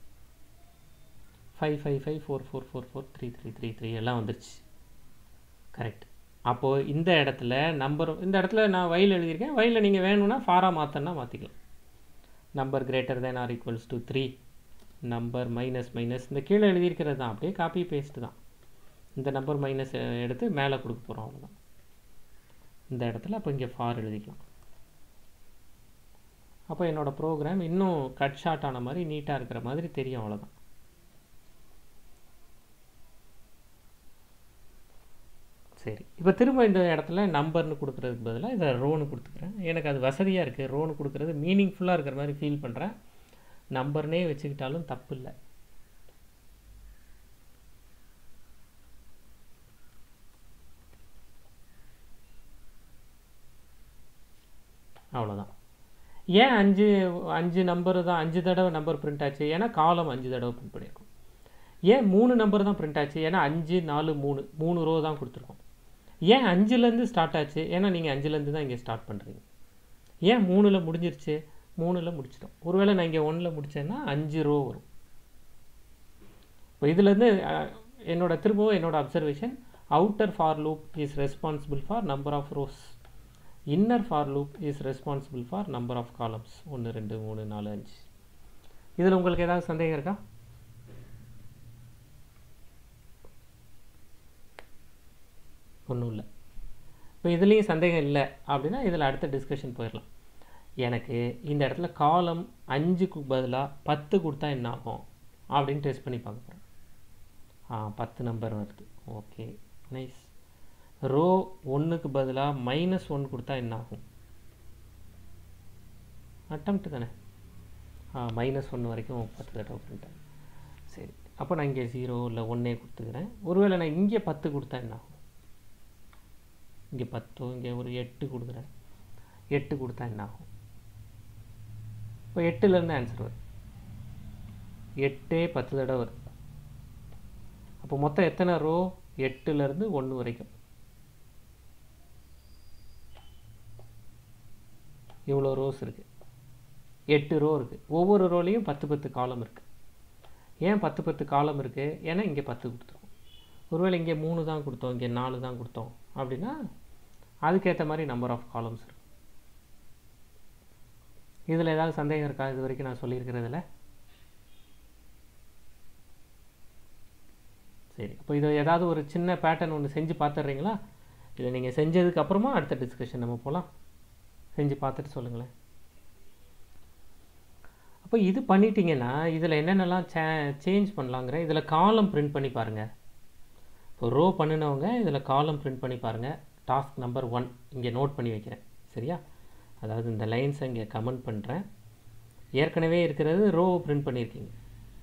Speaker 1: five five five four four four four three three three three எல்லாம் வந்துருச்சு கரெக்ட் அப்போது இந்த இடத்துல நம்பர் இந்த இடத்துல நான் வயல் எழுதியிருக்கேன் வயலில் நீங்கள் வேணும்னா ஃபாராக மாற்றனா மாற்றிக்கலாம் number greater than or equals to three number minus minus இந்த கீழே எழுதியிருக்கிறது தான் அப்படியே காப்பி பேஸ்ட்டு தான் இந்த நம்பர் மைனஸ் எடுத்து மேலே கொடுக்க போகிறோம் அவ்வளோதான் இந்த இடத்துல அப்போ இங்கே ஃபார் எழுதிக்கலாம் அப்போ என்னோடய ப்ரோக்ராம் இன்னும் கட் ஷார்ட் ஆன மாதிரி நீட்டாக இருக்கிற மாதிரி தெரியும் அவ்வளோதான் சரி இப்போ திரும்ப இந்த இடத்துல நம்பர்னு கொடுக்குறதுக்கு பதிலாக இதை ரோன்னு கொடுத்துக்கிறேன் எனக்கு அது வசதியாக இருக்குது ரோன்னு கொடுக்குறது மீனிங்ஃபுல்லாக இருக்கிற மாதிரி ஃபீல் பண்ணுறேன் நம்பர்னே வச்சுக்கிட்டாலும் தப்பு இல்லை அவ்வளோதான் ஏன் அஞ்சு அஞ்சு நம்பர் தான் அஞ்சு தடவை நம்பர் பிரிண்ட் ஆச்சு ஏன்னா காலம் அஞ்சு தடவை பிரிண்ட் பண்ணியிருக்கோம் ஏன் மூணு நம்பர் தான் பிரிண்ட் ஆச்சு ஏன்னா அஞ்சு நாலு மூணு மூணு ரோ தான் கொடுத்துருக்கோம் ஏன் அஞ்சுலேருந்து ஸ்டார்ட் ஆச்சு ஏன்னா நீங்கள் அஞ்சுலேருந்து தான் இங்கே ஸ்டார்ட் பண்ணுறீங்க ஏன் மூணில் முடிஞ்சிருச்சு மூணில் முடிச்சிட்டோம் ஒருவேளை நான் இங்கே ஒன்றில் முடித்தேன்னா அஞ்சு ரோ வரும் இப்போ இதுலேருந்து என்னோட திரும்பவும் என்னோட observation outer for loop is responsible for number of rows inner for loop is responsible for number of columns ஒன்று ரெண்டு மூணு நாலு அஞ்சு இதில் உங்களுக்கு ஏதாவது சந்தேகம் இருக்கா ஒன்றும் இல்லை இப்போ இதுலேயும் சந்தேகம் இல்லை அப்படின்னா இதில் அடுத்த டிஸ்கஷன் போயிடலாம் எனக்கு இந்த இடத்துல காலம் அஞ்சுக்கு பதிலாக பத்து கொடுத்தா என்ன ஆகும் அப்படின்னு டெஸ்ட் பண்ணி பார்க்க போகிறேன் ஆ பத்து நம்பர் வருது ஓகே நைஸ் ரோ ஒன்றுக்கு பதிலாக மைனஸ் ஒன் கொடுத்தா என்ன ஆகும் அட்டம்ப்ட் தானே ஆ மைனஸ் ஒன்று வரைக்கும் பத்து தடவை பிரிண்ட் சரி அப்போ நான் இங்கே ஜீரோ இல்லை ஒன்றே கொடுத்துக்கிறேன் ஒருவேளை நான் இங்கே பத்து கொடுத்தா என்ன ஆகும் இங்கே பத்தோ இங்கே ஒரு எட்டு கொடுக்குறேன் எட்டு கொடுத்தா என்ன ஆகும் இப்போ எட்டுலேருந்து ஆன்சர் வரும் எட்டே பத்து தடவை வருது அப்போ மொத்தம் எத்தனை ரோ எட்டுலேருந்து ஒன்று வரைக்கும் இவ்வளோ ரோஸ் இருக்குது எட்டு ரோ இருக்குது ஒவ்வொரு ரோலையும் பத்து பத்து காலம் இருக்குது ஏன் பத்து பத்து காலம் இருக்குது ஏன்னா இங்கே பத்து கொடுத்துருக்கோம் ஒருவேளை இங்கே மூணு தான் கொடுத்தோம் இங்கே நாலு தான் கொடுத்தோம் அப்படின்னா அதுக்கேற்ற மாதிரி நம்பர் ஆஃப் காலம்ஸ் இருக்கும் இதில் ஏதாவது சந்தேகம் இருக்கா இது வரைக்கும் நான் சொல்லியிருக்கிறதுல சரி அப்போ இதை ஏதாவது ஒரு சின்ன பேட்டர்ன் ஒன்று செஞ்சு பார்த்துட்றீங்களா இதை நீங்கள் செஞ்சதுக்கு அப்புறமா அடுத்த டிஸ்கஷன் நம்ம போகலாம் செஞ்சு பார்த்துட்டு சொல்லுங்களேன் அப்போ இது பண்ணிட்டீங்கன்னா இதில் என்னென்னலாம் சே சேஞ்ச் பண்ணலாங்கிற இதில் காலம் பிரிண்ட் பண்ணி பாருங்கள் இப்போ ரோ பண்ணினவங்க இதில் காலம் பிரிண்ட் பண்ணி பாருங்கள் டாஸ்க் நம்பர் ஒன் இங்கே நோட் பண்ணி வைக்கிறேன் சரியா அதாவது இந்த லைன்ஸை இங்கே கமெண்ட் பண்ணுறேன் ஏற்கனவே இருக்கிறது ரோ பிரிண்ட் பண்ணியிருக்கீங்க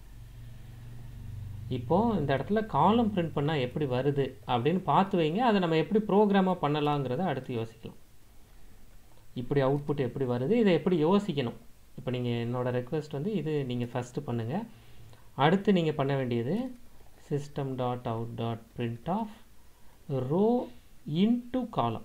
Speaker 1: இப்போது இந்த இடத்துல காலம் பிரிண்ட் பண்ணால் எப்படி வருது அப்படின்னு பார்த்து வைங்க அதை நம்ம எப்படி ப்ரோக்ராமாக பண்ணலாங்கிறத அடுத்து யோசிக்கலாம் இப்படி அவுட்புட் எப்படி வருது இதை எப்படி யோசிக்கணும் இப்போ நீங்கள் என்னோடய ரெக்வெஸ்ட் வந்து இது நீங்கள் ஃபஸ்ட்டு பண்ணுங்கள் அடுத்து நீங்கள் பண்ண வேண்டியது system dot out dot print of row into column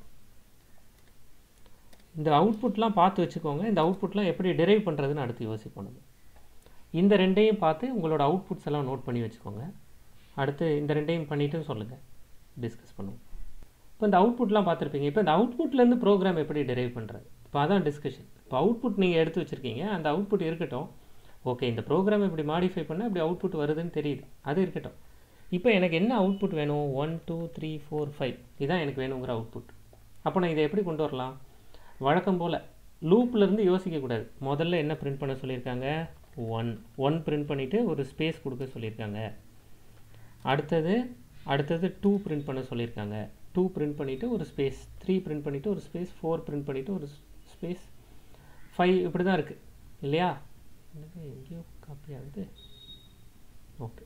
Speaker 1: இந்த அவுட்புட்லாம் பார்த்து வச்சுக்கோங்க இந்த அவுட்புட்லாம் எப்படி டெரைவ் பண்ணுறதுன்னு அடுத்து யோசிக்கணும் இந்த ரெண்டையும் பார்த்து உங்களோட அவுட்புட்ஸ் எல்லாம் நோட் பண்ணி வச்சுக்கோங்க அடுத்து இந்த ரெண்டையும் பண்ணிவிட்டு சொல்லுங்கள் டிஸ்கஸ் பண்ணுவோம் இப்போ இந்த அவுட்புட்லாம் பார்த்துருப்பீங்க இப்போ இந்த அவுட்புட்லேருந்து ப்ரோக்ராம் எப்படி டெரைவ் பண்ணுறது இப்போ அதான் டிஸ்கஷன் இப்போ அவுட்புட் நீங்கள் எடுத்து வச்சுருக்கீங்க அந்த அவுட்புட் இருக்கட்டும் ஓகே இந்த ப்ரோக்ராம் இப்படி மாடிஃபை பண்ணால் இப்படி அவுட்புட் வருதுன்னு தெரியுது அது இருக்கட்டும் இப்போ எனக்கு என்ன அவுட்புட் வேணும் one two three four five இதுதான் எனக்கு வேணுங்கிற அவுட்புட் அப்போ நான் இதை எப்படி கொண்டு வரலாம் வழக்கம் போல் லூப்லேருந்து யோசிக்கக்கூடாது முதல்ல என்ன பிரிண்ட் பண்ண சொல்லியிருக்காங்க ஒன் ஒன் பிரிண்ட் பண்ணிவிட்டு ஒரு ஸ்பேஸ் கொடுக்க சொல்லியிருக்காங்க அடுத்தது அடுத்தது டூ பிரிண்ட் பண்ண சொல்லியிருக்காங்க டூ பிரிண்ட் பண்ணிவிட்டு ஒரு ஸ்பேஸ் த்ரீ பிரிண்ட் பண்ணிவிட்டு ஒரு ஸ்பேஸ் ஃபோர் பிரிண்ட் பண்ணிவிட்டு ஒரு ஸ்பேஸ் ஃபைவ் இப்படி தான் இருக்குது இல்லையா எனக்கு எங்கேயோ காப்பி ஆகுது ஓகே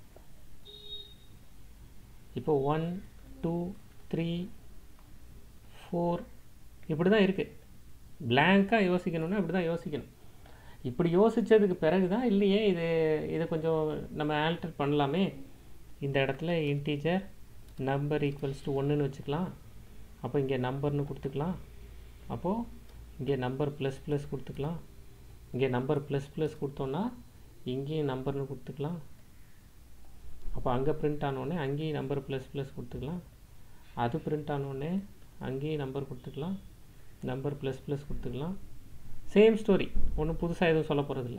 Speaker 1: இப்போ ஒன் டூ த்ரீ ஃபோர் இப்படி தான் இருக்குது பிளாங்காக யோசிக்கணும்னா இப்படி தான் யோசிக்கணும் இப்படி யோசித்ததுக்கு பிறகு தான் இல்லையே இது இதை கொஞ்சம் நம்ம ஆல்டர் பண்ணலாமே இந்த இடத்துல இன்டீஜர் நம்பர் ஈக்குவல்ஸ் டு ஒன்றுன்னு வச்சுக்கலாம் அப்போ இங்கே நம்பர்னு கொடுத்துக்கலாம் அப்போது இங்கே நம்பர் ப்ளஸ் ப்ளஸ் கொடுத்துக்கலாம் இங்கே நம்பர் ப்ளஸ் ப்ளஸ் கொடுத்தோன்னா இங்கேயும் நம்பர்னு கொடுத்துக்கலாம் அப்போ அங்கே பிரிண்ட் ஆனோடனே அங்கேயும் நம்பர் ப்ளஸ் ப்ளஸ் கொடுத்துக்கலாம் அது பிரிண்ட் ஆனோடனே அங்கேயும் நம்பர் கொடுத்துக்கலாம் நம்பர் ப்ளஸ் ப்ளஸ் கொடுத்துக்கலாம் சேம் ஸ்டோரி ஒன்றும் புதுசாக எதுவும் சொல்ல போகிறதில்ல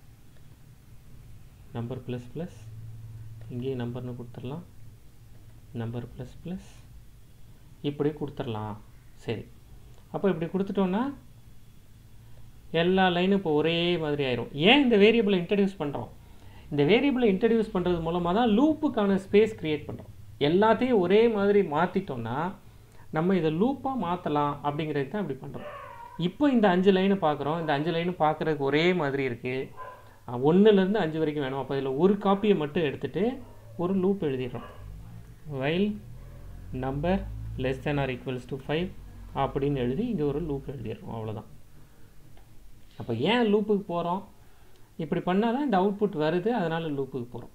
Speaker 1: நம்பர் ப்ளஸ் ப்ளஸ் இங்கேயும் நம்பர்னு கொடுத்துடலாம் நம்பர் ப்ளஸ் ப்ளஸ் இப்படி கொடுத்துடலாம் சரி அப்போ இப்படி கொடுத்துட்டோன்னா எல்லா லைனும் இப்போ ஒரே மாதிரி ஆயிரும் ஏன் இந்த வேரியபிளை இன்ட்ரடியூஸ் பண்ணுறோம் இந்த வேரியபிளை இன்ட்ரடியூஸ் பண்ணுறது மூலமாக தான் லூப்புக்கான ஸ்பேஸ் க்ரியேட் பண்ணுறோம் எல்லாத்தையும் ஒரே மாதிரி மாற்றிட்டோன்னா நம்ம இதை லூப்பாக மாற்றலாம் அப்படிங்கிறது தான் இப்படி பண்ணுறோம் இப்போ இந்த அஞ்சு லைனை பார்க்குறோம் இந்த அஞ்சு லைனும் பார்க்குறதுக்கு ஒரே மாதிரி இருக்குது ஒன்றுலேருந்து அஞ்சு வரைக்கும் வேணும் அப்போ இதில் ஒரு காப்பியை மட்டும் எடுத்துகிட்டு ஒரு லூப் எழுதிடுறோம் while number less than or equals to five அப்படின்னு எழுதி இங்கே ஒரு லூப் எழுதிடுறோம் அவ்வளோதான் அப்போ ஏன் லூப்புக்கு போகிறோம் இப்படி பண்ணால் தான் இந்த அவுட்புட் வருது அதனால் லூப்புக்கு போகிறோம்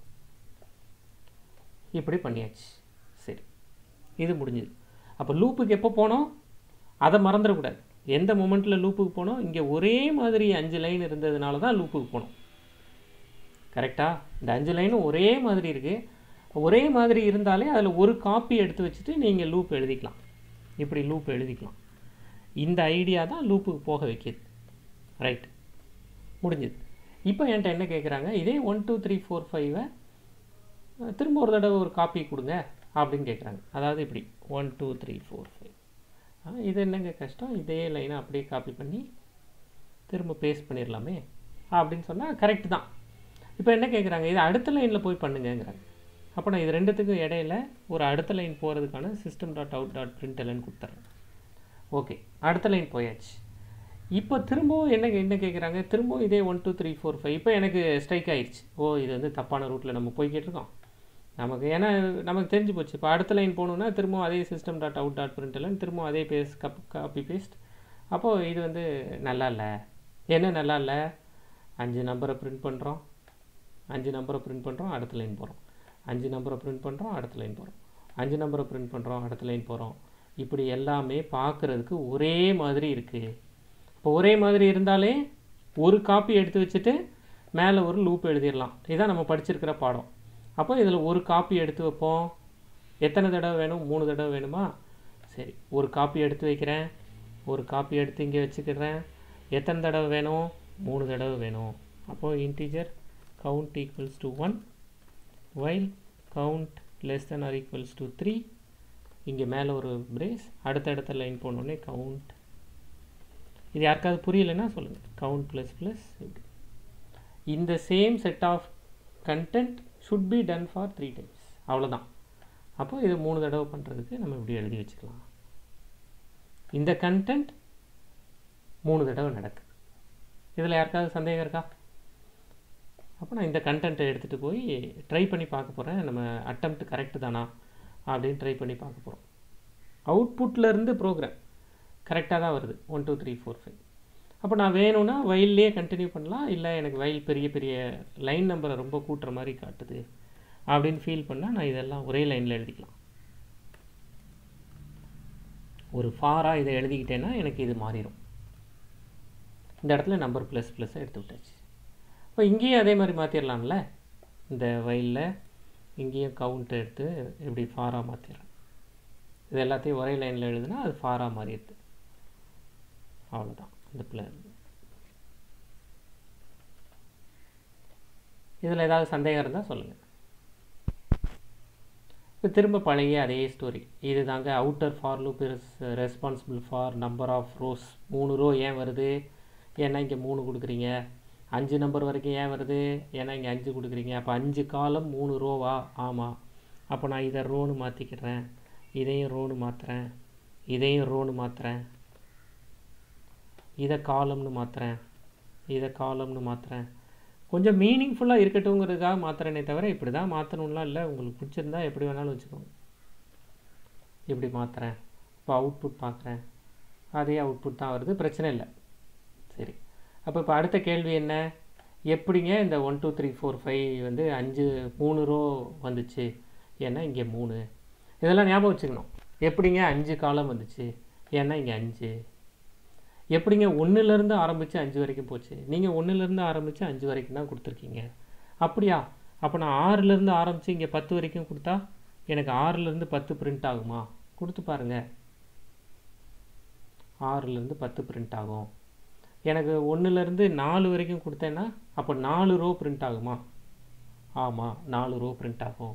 Speaker 1: இப்படி பண்ணியாச்சு சரி இது முடிஞ்சுது அப்போ லூப்புக்கு எப்போ போனோம் அதை மறந்துடக்கூடாது எந்த மொமெண்ட்டில் லூப்புக்கு போனோம் இங்கே ஒரே மாதிரி அஞ்சு லைன் இருந்ததுனால தான் லூப்புக்கு போனோம் கரெக்டாக இந்த அஞ்சு லைனும் ஒரே மாதிரி இருக்குது ஒரே மாதிரி இருந்தாலே அதில் ஒரு காப்பி எடுத்து வச்சுட்டு நீங்கள் லூப் எழுதிக்கலாம் இப்படி லூப் எழுதிக்கலாம் இந்த ஐடியா தான் லூப்புக்கு போக வைக்கிது ரைட் முடிஞ்சுது இப்போ என்கிட்ட என்ன கேட்குறாங்க இதே ஒன் டூ த்ரீ ஃபோர் ஃபைவை திரும்ப ஒரு தடவை ஒரு காப்பி கொடுங்க அப்படின்னு கேட்குறாங்க அதாவது இப்படி one two three four five இது என்னங்க கஷ்டம் இதே லைனை அப்படியே காப்பி பண்ணி திரும்ப பேஸ்ட் பண்ணிடலாமே அப்படின்னு சொன்னால் கரெக்ட் தான் இப்போ என்ன கேட்குறாங்க இது அடுத்த லைனில் போய் பண்ணுங்கங்கிறாங்க அப்போ நான் இது ரெண்டுத்துக்கும் இடையில ஒரு அடுத்த லைன் போகிறதுக்கான system dot out dot print கொடுத்துட்றேன் ஓகே அடுத்த லைன் போயாச்சு இப்போ திரும்பவும் என்ன என்ன கேட்குறாங்க திரும்பவும் இதே one two three four five இப்போ எனக்கு ஸ்ட்ரைக் ஆயிடுச்சு ஓ இது வந்து தப்பான ரூட்டில் நம்ம போய்கிட்டு இருக்கோம் நமக்கு ஏன்னா நமக்கு தெரிஞ்சு போச்சு இப்போ அடுத்த லைன் போகணுன்னா திரும்பவும் அதே system dot out dot print திரும்பவும் அதே பேஸ்ட் கப் காப்பி பேஸ்ட் அப்போது இது வந்து நல்லா இல்லை என்ன நல்லா இல்லை அஞ்சு நம்பரை பிரிண்ட் பண்ணுறோம் அஞ்சு நம்பரை பிரிண்ட் பண்ணுறோம் அடுத்த லைன் போகிறோம் அஞ்சு நம்பரை பிரிண்ட் பண்ணுறோம் அடுத்த லைன் போகிறோம் அஞ்சு நம்பரை பிரிண்ட் பண்ணுறோம் அடுத்த லைன் போகிறோம் இப்படி எல்லாமே பார்க்குறதுக்கு ஒரே மாதிரி இருக்குது இப்போ ஒரே மாதிரி இருந்தாலே ஒரு காப்பி எடுத்து வச்சுட்டு மேலே ஒரு லூப் எழுதிடலாம் இதான் நம்ம படிச்சிருக்கிற பாடம் அப்போ இதில் ஒரு காப்பி எடுத்து வைப்போம் எத்தனை தடவை வேணும் மூணு தடவை வேணுமா சரி ஒரு காப்பி எடுத்து வைக்கிறேன் ஒரு காப்பி எடுத்து இங்கே வச்சுக்கிறேன் எத்தனை தடவை வேணும் மூணு தடவை வேணும் அப்போது integer count equals to one while count less than or equals to three இங்கே மேலே ஒரு பிரேஸ் அடுத்தடுத்த லைன் போனோடனே கவுண்ட் இது யாருக்காவது புரியலைன்னா சொல்லுங்கள் கவுண்ட் ப்ளஸ் ப்ளஸ் இப்படி இந்த same set of content should be done for three times அவ்வளோதான் அப்போ இது மூணு தடவை பண்ணுறதுக்கு நம்ம இப்படி எழுதி வச்சுக்கலாம் இந்த கண்டென்ட் மூணு தடவை நடக்குது இதில் யாருக்காவது சந்தேகம் இருக்கா அப்போ நான் இந்த கண்டென்ட்டை எடுத்துகிட்டு போய் ட்ரை பண்ணி பார்க்க போகிறேன் நம்ம அட்டம்ப்ட் கரெக்டு தானா அப்படின்னு ட்ரை பண்ணி பார்க்க போகிறோம் அவுட்புட்லேருந்து ப்ரோக்ராம் கரெக்டாக தான் வருது one two three four five அப்போ நான் வேணும்னா வயல்லே கண்டினியூ பண்ணலாம் இல்லை எனக்கு வயல் பெரிய பெரிய லைன் நம்பரை ரொம்ப கூட்டுற மாதிரி காட்டுது அப்படின்னு ஃபீல் பண்ணால் நான் இதெல்லாம் ஒரே லைனில் எழுதிக்கலாம் ஒரு ஃபாராக இதை எழுதிக்கிட்டேன்னா எனக்கு இது மாறிடும் இந்த இடத்துல நம்பர் ப்ளஸ் ப்ளஸ்ஸை எடுத்து விட்டாச்சு இப்போ இங்கேயும் அதே மாதிரி மாற்றிடலாம்ல இந்த வயலில் இங்கேயும் கவுண்ட் எடுத்து இப்படி ஃபாராக மாற்றிடுறேன் இது எல்லாத்தையும் ஒரே லைனில் எழுதுனா அது ஃபாராக மாறிடுது அவ்வளோதான் இந்த பிளான் இதில் ஏதாவது சந்தேகம் இருந்தால் சொல்லுங்கள் இப்போ திரும்ப பழைய அதே ஸ்டோரி இது தாங்க outer for loop is responsible for number of rows மூணு ரோ ஏன் வருது ஏன்னா இங்கே மூணு கொடுக்குறீங்க அஞ்சு நம்பர் வரைக்கும் ஏன் வருது ஏன்னா இங்கே அஞ்சு கொடுக்குறீங்க அப்போ அஞ்சு காலம் மூணு ரோவா ஆமாம் அப்போ நான் இதை ரோன்னு மாற்றிக்கிறேன் இதையும் ரோன்னு மாற்றுறேன் இதையும் ரோன்னு மாற்றுறேன் இதை காலம்னு மாற்றுறேன் இதை காலம்னு மாற்றுறேன் கொஞ்சம் மீனிங்ஃபுல்லாக இருக்கட்டுங்கிறதுக்காக மாற்றுறேனே தவிர இப்படி தான் மாற்றணும்லாம் இல்லை உங்களுக்கு பிடிச்சிருந்தா எப்படி வேணாலும் வச்சுக்கோங்க இப்படி மாற்றுறேன் இப்போ அவுட்புட் பார்க்குறேன் அதே அவுட்புட் தான் வருது பிரச்சனை இல்லை சரி அப்போ இப்போ அடுத்த கேள்வி என்ன எப்படிங்க இந்த one two three four five வந்து அஞ்சு மூணு ரோ வந்துச்சு ஏன்னா இங்கே மூணு இதெல்லாம் ஞாபகம் வச்சுக்கணும் எப்படிங்க அஞ்சு காலம் வந்துச்சு ஏன்னா இங்கே அஞ்சு எப்படிங்க ஒன்றுலேருந்து ஆரம்பித்து அஞ்சு வரைக்கும் போச்சு நீங்கள் ஒன்றுலேருந்து ஆரம்பித்து அஞ்சு வரைக்கும் தான் கொடுத்துருக்கீங்க அப்படியா அப்போ நான் ஆறுலேருந்து ஆரம்பித்து இங்கே பத்து வரைக்கும் கொடுத்தா எனக்கு ஆறுலேருந்து பத்து பிரிண்ட் ஆகுமா கொடுத்து பாருங்க ஆறுலேருந்து பத்து பிரிண்ட் ஆகும் எனக்கு ஒன்றுலேருந்து நாலு வரைக்கும் கொடுத்தேன்னா அப்போ நாலு ரோ பிரிண்ட் ஆகுமா ஆமாம் நாலு ரோ பிரிண்ட் ஆகும்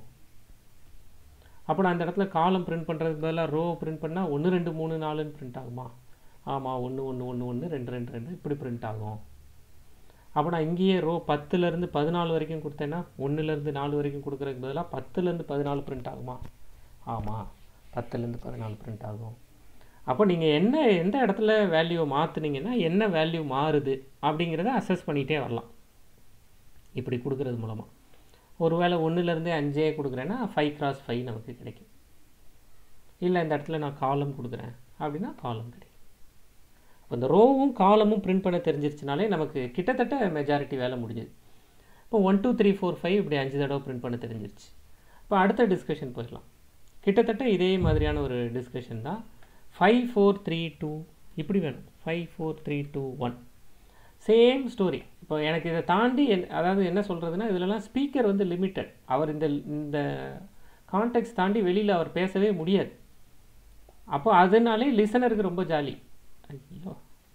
Speaker 1: அப்போ நான் அந்த இடத்துல காலம் பிரிண்ட் பண்ணுறதுக்கு பதிலாக ரோ பிரிண்ட் பண்ணால் ஒன்று ரெண்டு மூணு நாலுன்னு பிரிண்ட் ஆகுமா ஆமாம் ஒன்று ஒன்று ஒன்று ஒன்று ரெண்டு ரெண்டு ரெண்டு இப்படி பிரிண்ட் ஆகும் அப்போ நான் இங்கேயே ரோ பத்துலேருந்து பதினாலு வரைக்கும் கொடுத்தேன்னா ஒன்றுலேருந்து நாலு வரைக்கும் கொடுக்குறதுக்கு பதிலாக பத்துலேருந்து பதினாலு பிரிண்ட் ஆகுமா ஆமாம் பத்துலேருந்து பதினாலு பிரிண்ட் ஆகும் அப்போ நீங்கள் என்ன எந்த இடத்துல வேல்யூவை மாற்றுனீங்கன்னா என்ன வேல்யூ மாறுது அப்படிங்கிறத அசஸ் பண்ணிகிட்டே வரலாம் இப்படி கொடுக்குறது மூலமாக ஒருவேளை ஒன்றுலேருந்தே அஞ்சே கொடுக்குறேன்னா ஃபைவ் கிராஸ் ஃபைவ் நமக்கு கிடைக்கும் இல்லை இந்த இடத்துல நான் காலம் கொடுக்குறேன் அப்படின்னா காலம் கிடைக்கும் இப்போ இந்த ரோவும் காலமும் பிரிண்ட் பண்ண தெரிஞ்சிருச்சுனாலே நமக்கு கிட்டத்தட்ட மெஜாரிட்டி வேலை முடிஞ்சுது இப்போ one two three four five இப்படி அஞ்சு தடவை பிரிண்ட் பண்ண தெரிஞ்சிருச்சு இப்போ அடுத்த டிஸ்கஷன் போயிடலாம் கிட்டத்தட்ட இதே மாதிரியான ஒரு டிஸ்கஷன் தான் ஃபைவ் ஃபோர் த்ரீ டூ இப்படி வேணும் five four three two one same story இப்போ எனக்கு இதை தாண்டி என் அதாவது என்ன சொல்கிறதுனா இதிலலாம் ஸ்பீக்கர் வந்து லிமிட்டட் அவர் இந்த இந்த கான்டெக்ட் தாண்டி வெளியில் அவர் பேசவே முடியாது அப்போ அதனாலே லிசனருக்கு ரொம்ப ஜாலி ஐயோ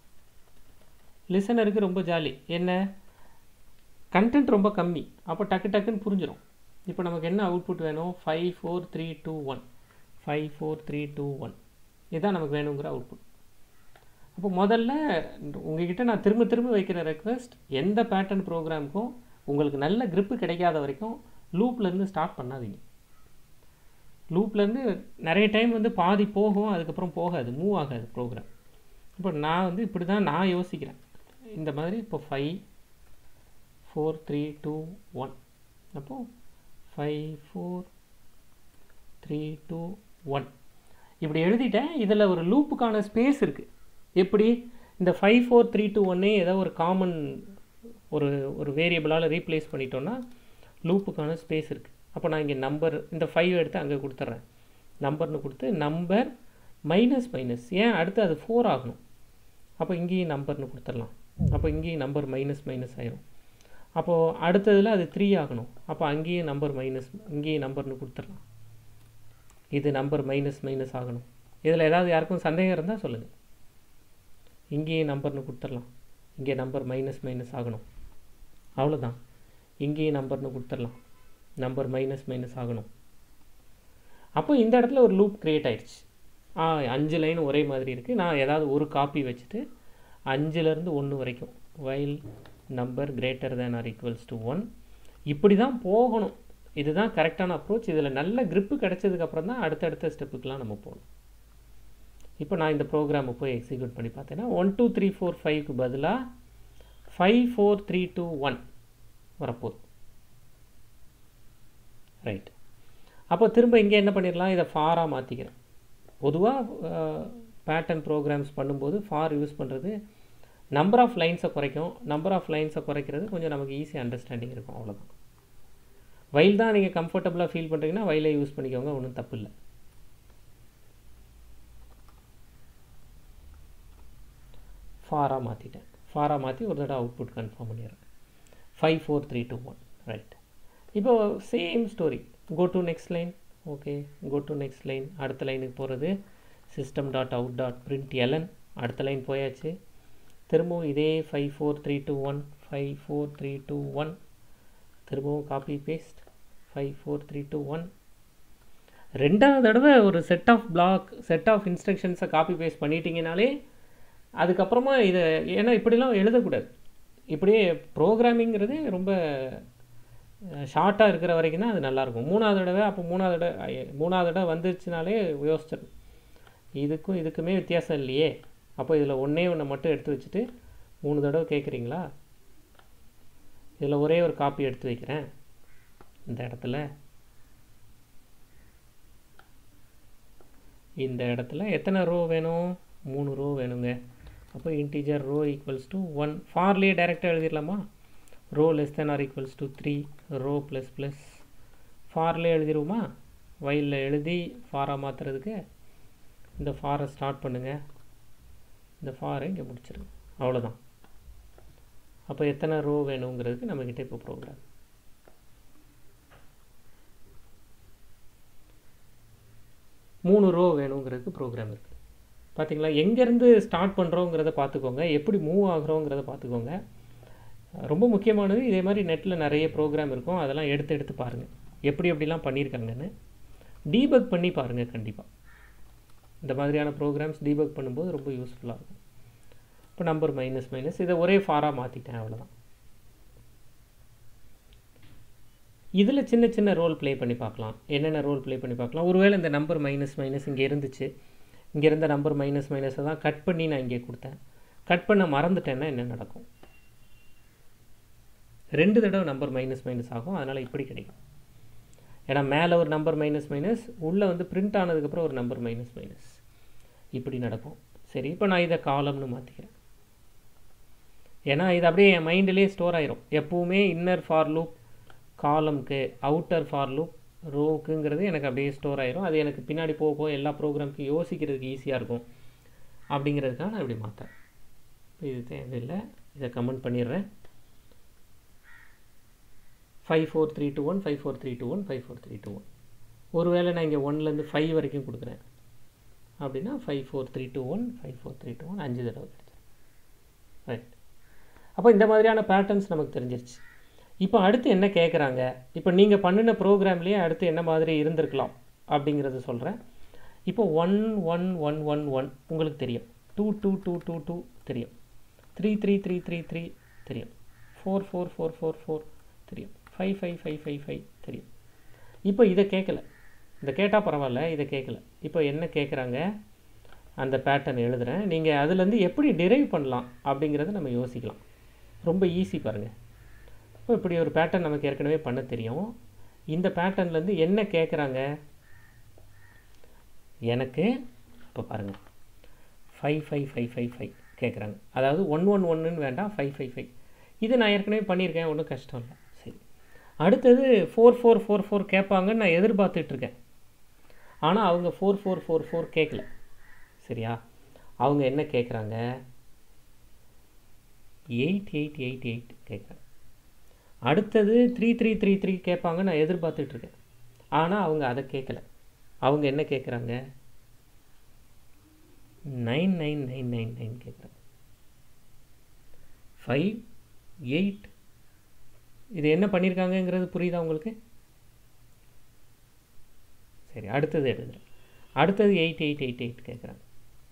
Speaker 1: லிசனருக்கு ரொம்ப ஜாலி என்ன கண்டென்ட் ரொம்ப கம்மி அப்போ டக்கு டக்குன்னு புரிஞ்சிடும் இப்போ நமக்கு என்ன அவுட்புட் வேணும் five four three two one five four three two one இதுதான் நமக்கு வேணுங்கிற அவுட்புட் அப்போ முதல்ல உங்ககிட்ட நான் திரும்ப திரும்ப வைக்கிற ரெக்வெஸ்ட் எந்த பேட்டர்ன் ப்ரோக்ராமுக்கும் உங்களுக்கு நல்ல grip கிடைக்காத வரைக்கும் லூப்லேருந்து ஸ்டார்ட் பண்ணாதீங்க லூப்லேருந்து நிறைய டைம் வந்து பாதி போகும் அதுக்கப்புறம் போகாது மூவ் ஆகாது ப்ரோக்ராம் இப்போ நான் வந்து இப்படி தான் நான் யோசிக்கிறேன் இந்த மாதிரி இப்போ five four three two one அப்போது five four three two one இப்படி எழுதிட்டேன் இதில் ஒரு லூப்புக்கான ஸ்பேஸ் இருக்குது எப்படி இந்த ஃபைவ் ஃபோர் த்ரீ டூ ஒன்னே ஏதோ ஒரு காமன் ஒரு ஒரு வேரியபிளால் ரீப்ளேஸ் பண்ணிட்டோன்னா லூப்புக்கான ஸ்பேஸ் இருக்குது அப்போ நான் இங்கே நம்பர் இந்த ஃபைவ் எடுத்து அங்கே கொடுத்துட்றேன் நம்பர்னு கொடுத்து நம்பர் மைனஸ் மைனஸ் ஏன் அடுத்து அது ஃபோர் ஆகணும் அப்போ இங்கேயும் நம்பர்னு கொடுத்துடலாம் அப்போ இங்கேயும் நம்பர் மைனஸ் மைனஸ் ஆயிரும் அப்போது அடுத்ததில் அது த்ரீ ஆகணும் அப்போ அங்கேயும் நம்பர் மைனஸ் இங்கேயும் நம்பர்னு கொடுத்துடலாம் இது நம்பர் மைனஸ் மைனஸ் ஆகணும் இதில் ஏதாவது யாருக்கும் சந்தேகம் இருந்தால் சொல்லுங்கள் இங்கேயும் நம்பர்னு கொடுத்துடலாம் இங்கே நம்பர் மைனஸ் மைனஸ் ஆகணும் அவ்வளோதான் இங்கேயும் நம்பர்னு கொடுத்துடலாம் நம்பர் மைனஸ் மைனஸ் ஆகணும் அப்போ இந்த இடத்துல ஒரு லூப் க்ரியேட் ஆயிடுச்சு ஆ அஞ்சு லைன் ஒரே மாதிரி இருக்குது நான் ஏதாவது ஒரு காப்பி வச்சுட்டு அஞ்சுலேருந்து ஒன்று வரைக்கும் while number greater than or equals to one இப்படி தான் போகணும் இதுதான் கரெக்டான அப்ரோச் இதில் நல்ல grip கிடைச்சதுக்கப்புறம் தான் அடுத்தடுத்த ஸ்டெப்புக்கெலாம் நம்ம போகணும் இப்போ நான் இந்த ப்ரோக்ராமை போய் எக்ஸிக்யூட் பண்ணி பார்த்தேன்னா ஒன் டூ த்ரீ ஃபோர் ஃபைவ்க்கு பதிலாக five four three two one வரப்போகுது ரைட் அப்போ திரும்ப இங்கே என்ன பண்ணிடலாம் இதை ஃபாராக மாற்றிக்கிறேன் பொதுவாக பேட்டர்ன் ப்ரோக்ராம்ஸ் பண்ணும்போது ஃபார் யூஸ் பண்ணுறது நம்பர் ஆஃப் லைன்ஸை குறைக்கும் நம்பர் ஆஃப் லைன்ஸை குறைக்கிறது கொஞ்சம் நமக்கு ஈஸி அண்டர்ஸ்டாண்டிங் இருக்கும் அவ்வளோதான் வயல் தான் நீங்கள் கம்ஃபர்டபுளாக ஃபீல் பண்ணுறீங்கன்னா வயலை யூஸ் பண்ணிக்கோங்க ஒன்றும் தப்பு இல்லை ஃபாராக மாற்றிட்டேன் ஃபாராக மாற்றி ஒரு தடவை அவுட்புட் கன்ஃபார்ம் பண்ணிடுறேன் five four three two one right இப்போ same story go to next line okay go to next line அடுத்த லைனுக்கு போகிறது system dot out dot print எலன் அடுத்த லைன் போயாச்சு திரும்பவும் இதே five four three two one five four three two one திரும்பவும் copy paste five four three two one ரெண்டாவது தடவை ஒரு set of block set of இன்ஸ்ட்ரக்ஷன்ஸை காப்பி பேஸ்ட் பண்ணிட்டீங்கனாலே அதுக்கப்புறமா இதை ஏன்னா இப்படிலாம் எழுதக்கூடாது இப்படியே ப்ரோக்ராமிங்கிறது ரொம்ப ஷார்ட்டாக இருக்கிற வரைக்கும் தான் அது நல்லாயிருக்கும் மூணாவது தடவை அப்போ மூணாவது தடவை ஐய, மூணாவது தடவை வந்துருச்சுனாலே யோசிச்சிடும் இதுக்கும் இதுக்குமே வித்தியாசம் இல்லையே அப்போ இதில் ஒன்றே ஒன்று மட்டும் எடுத்து வச்சுட்டு மூணு தடவை கேட்குறீங்களா இதில் ஒரே ஒரு காப்பி எடுத்து வைக்கிறேன் இந்த இடத்துல இந்த இடத்துல எத்தனை ரோ வேணும் மூணு ரோ வேணுங்க அப்போ integer row equals to one ஃபார்லேயே டைரெக்டாக எழுதிடலாமா row less than or equals to three row plus plus ஃபார்லேயே எழுதிருவோமா வயலில் எழுதி ஃபாராக மாற்றுறதுக்கு இந்த ஃபாரை ஸ்டார்ட் பண்ணுங்கள் இந்த ஃபாரை இங்கே முடிச்சிருங்க அவ்வளோதான் அப்போ எத்தனை ரோ வேணுங்கிறதுக்கு நம்மக்கிட்ட இப்போ ப்ரோக்ராம் மூணு ரோ வேணுங்கிறதுக்கு ப்ரோக்ராம் இருக்குது பார்த்தீங்களா எங்கேருந்து ஸ்டார்ட் பண்ணுறோங்கிறத பார்த்துக்கோங்க எப்படி மூவ் ஆகுறோங்கிறத பார்த்துக்கோங்க ரொம்ப முக்கியமானது இதே மாதிரி நெட்டில் நிறைய ப்ரோக்ராம் இருக்கும் அதெல்லாம் எடுத்து எடுத்து பாருங்கள் எப்படி எப்படிலாம் பண்ணியிருக்காங்கன்னு டீபக் பண்ணி பாருங்கள் கண்டிப்பாக இந்த மாதிரியான ப்ரோக்ராம்ஸ் டீபக் பண்ணும்போது ரொம்ப யூஸ்ஃபுல்லாக இருக்கும் இப்போ நம்பர் மைனஸ் மைனஸ் இதை ஒரே ஃபாராக மாற்றிட்டேன் அவ்வளோதான் இதில் சின்ன சின்ன ரோல் ப்ளே பண்ணி பார்க்கலாம் என்னென்ன ரோல் ப்ளே பண்ணி பார்க்கலாம் ஒருவேளை இந்த நம்பர் மைனஸ் மைனஸ் இங்கே இருந்துச்சு இங்கே இருந்த நம்பர் மைனஸ் மைனஸை தான் கட் பண்ணி நான் இங்கே கொடுத்தேன் கட் பண்ண மறந்துட்டேன்னா என்ன நடக்கும் ரெண்டு தடவை நம்பர் மைனஸ் மைனஸ் ஆகும் அதனால் இப்படி கிடைக்கும் ஏன்னா மேலே ஒரு நம்பர் மைனஸ் மைனஸ் உள்ளே வந்து பிரிண்ட் ஆனதுக்கப்புறம் ஒரு நம்பர் மைனஸ் மைனஸ் இப்படி நடக்கும் சரி இப்போ நான் இதை காலம்னு மாற்றிக்கிறேன் ஏன்னா இது அப்படியே என் மைண்டிலே ஸ்டோர் ஆயிரும் எப்பவுமே இன்னர் ஃபார் லூப் காலம்க்கு அவுட்டர் ஃபார் லூப் ரோக்குங்கிறது எனக்கு அப்படியே ஸ்டோர் ஆயிரும் அது எனக்கு பின்னாடி போக போக எல்லா ப்ரோக்ராமுக்கும் யோசிக்கிறதுக்கு ஈஸியாக இருக்கும் அப்படிங்கிறதுக்காக நான் இப்படி மாற்றேன் இது தேவையில்லை இதை கமெண்ட் பண்ணிடுறேன் five four three two one five four three two one five four three two one ஒருவேளை நான் இங்கே ஒன்லேருந்து ஃபைவ் வரைக்கும் கொடுக்குறேன் அப்படின்னா five four three two one five four three two one அஞ்சு தடவை கிடைச்சிடும் ரைட் அப்போ இந்த மாதிரியான பேட்டர்ன்ஸ் நமக்கு தெரிஞ்சிருச்சு இப்போ அடுத்து என்ன கேட்குறாங்க இப்போ நீங்கள் பண்ணின ப்ரோக்ராம்லேயே அடுத்து என்ன மாதிரி இருந்திருக்கலாம் அப்படிங்கிறத சொல்கிறேன் இப்போ one one one one one உங்களுக்கு தெரியும் two two two two two தெரியும் three three three three three தெரியும் four four four four four தெரியும் five five five five five தெரியும் இப்போ இதை கேட்கல இதை கேட்டால் பரவாயில்ல இதை கேட்கல இப்போ என்ன கேட்குறாங்க அந்த பேட்டர்ன் எழுதுகிறேன் நீங்கள் அதுலேருந்து எப்படி டிரைவ் பண்ணலாம் அப்படிங்கிறத நம்ம யோசிக்கலாம் ரொம்ப ஈஸி பாருங்கள் இப்போ இப்படி ஒரு பேட்டர்ன் நமக்கு ஏற்கனவே பண்ண தெரியும் இந்த பேட்டர்ன்லேருந்து என்ன கேட்குறாங்க எனக்கு இப்போ பாருங்கள் five five five five five கேட்குறாங்க அதாவது ஒன் ஒன் ஒன்றுன்னு வேண்டாம் ஃபைவ் ஃபைவ் ஃபைவ் இது நான் ஏற்கனவே பண்ணியிருக்கேன் ஒன்றும் கஷ்டம் இல்லை சரி அடுத்தது ஃபோர் ஃபோர் ஃபோர் ஃபோர் கேட்பாங்கன்னு நான் எதிர்பார்த்துட்ருக்கேன் ஆனால் அவங்க ஃபோர் ஃபோர் ஃபோர் ஃபோர் கேட்கல சரியா அவங்க என்ன கேட்குறாங்க எயிட் எயிட் எயிட் எயிட் கேட்குறாங்க அடுத்தது த்ரீ த்ரீ த்ரீ த்ரீ கேட்பாங்க நான் எதிர்பார்த்துட்ருக்கேன் ஆனால் அவங்க அதை கேட்கல அவங்க என்ன கேட்குறாங்க nine nine nine nine nine கேட்குறாங்க ஃபைவ் எயிட் இது என்ன பண்ணியிருக்காங்கங்கிறது புரியுதா உங்களுக்கு சரி அடுத்தது எழுதுறேன் அடுத்தது எயிட் எயிட் எயிட் எயிட் கேட்குறாங்க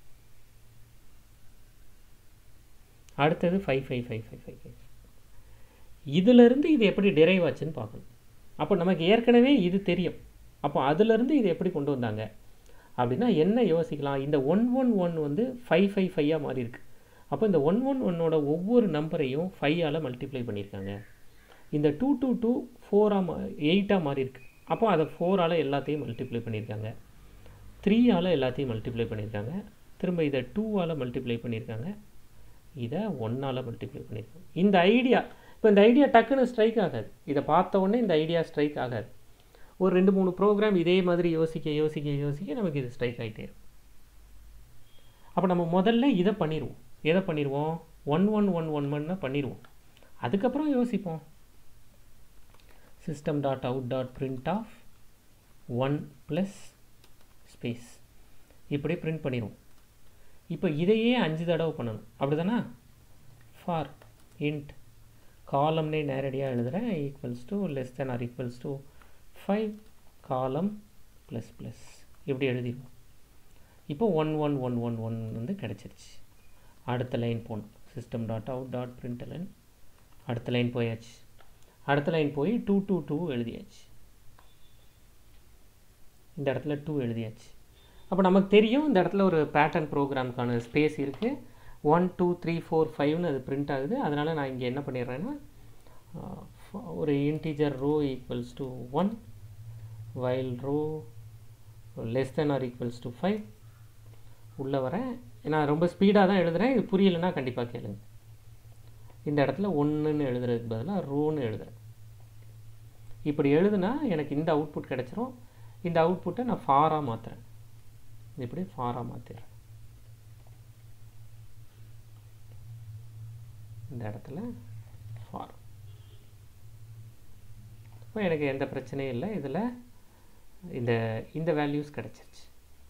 Speaker 1: அடுத்தது five five five five five கேட்குறாங்க இதிலிருந்து இது எப்படி டிரைவ் ஆச்சுன்னு பார்க்கணும் அப்போ நமக்கு ஏற்கனவே இது தெரியும் அப்போ அதிலிருந்து இது எப்படி கொண்டு வந்தாங்க அப்படின்னா என்ன யோசிக்கலாம் இந்த ஒன் ஒன் ஒன் வந்து ஃபைவ் ஃபைவ் ஃபைவாக மாறி இருக்கு அப்போ இந்த ஒன் ஒன் ஒன்னோட ஒவ்வொரு நம்பரையும் ஃபைவால் மல்டிப்ளை பண்ணியிருக்காங்க இந்த டூ டூ டூ ஃபோராக எயிட்டாக மாறி இருக்கு அப்போ அதை ஃபோரால் எல்லாத்தையும் மல்டிப்ளை பண்ணியிருக்காங்க த்ரீயால் எல்லாத்தையும் மல்டிப்ளை பண்ணியிருக்காங்க திரும்ப இதை டூவால் மல்டிப்ளை பண்ணியிருக்காங்க இதை ஒன்னால் மல்டிப்ளை பண்ணியிருக்காங்க இந்த ஐடியா இப்போ இந்த ஐடியா டக்குன்னு ஸ்ட்ரைக் ஆகாது இதை பார்த்த உடனே இந்த ஐடியா ஸ்ட்ரைக் ஆகாது ஒரு ரெண்டு மூணு ப்ரோக்ராம் இதே மாதிரி யோசிக்க யோசிக்க யோசிக்க நமக்கு இது ஸ்ட்ரைக் ஆகிட்டே இருக்கும் அப்போ நம்ம முதல்ல இதை பண்ணிடுவோம் எதை பண்ணிடுவோம் ஒன் ஒன் ஒன் ஒன் ஒன்னு பண்ணிடுவோம் அதுக்கப்புறம் யோசிப்போம் system dot out dot print of one plus space இப்படி பிரிண்ட் பண்ணிடுவோம் இப்போ இதையே அஞ்சு தடவை பண்ணணும் அப்படி தானே ஃபார் இன்ட் காலம்னே நேரடியாக எழுதுகிறேன் equals to less than or equals to five column plus plus இப்படி எழுதிடுவோம் இப்போ one one one one one வந்து கிடச்சிருச்சு அடுத்த லைன் போகணும் சிஸ்டம் டாட் அவுட் டாட் பிரிண்டலன் அடுத்த லைன் போயாச்சு அடுத்த லைன் போய் டூ டூ டூ எழுதியாச்சு இந்த இடத்துல டூ எழுதியாச்சு அப்போ நமக்கு தெரியும் இந்த இடத்துல ஒரு பேட்டர்ன் ப்ரோக்ராமுக்கான ஸ்பேஸ் இருக்குது ஒன் டூ த்ரீ ஃபோர் ஃபைவ்னு அது பிரிண்ட் ஆகுது அதனால் நான் இங்கே என்ன பண்ணிடுறேன்னா ஒரு integer row equals to one while row less than or equals to five உள்ளே வரேன் நான் ரொம்ப ஸ்பீடாக தான் எழுதுகிறேன் இது புரியலைன்னா கண்டிப்பாக கேளுங்க இந்த இடத்துல ஒன்றுன்னு எழுதுறதுக்கு பதிலாக ரோன்னு எழுதுறேன் இப்படி எழுதுனா எனக்கு இந்த அவுட்புட் கிடச்சிரும் இந்த அவுட்புட்டை நான் ஃபாராக மாற்றுறேன் இப்படி ஃபாராக மாற்றிடுறேன் இந்த இடத்துல ஃபார் இப்போ எனக்கு எந்த பிரச்சனையும் இல்லை இதில் இந்த இந்த வேல்யூஸ் கிடச்சிருச்சு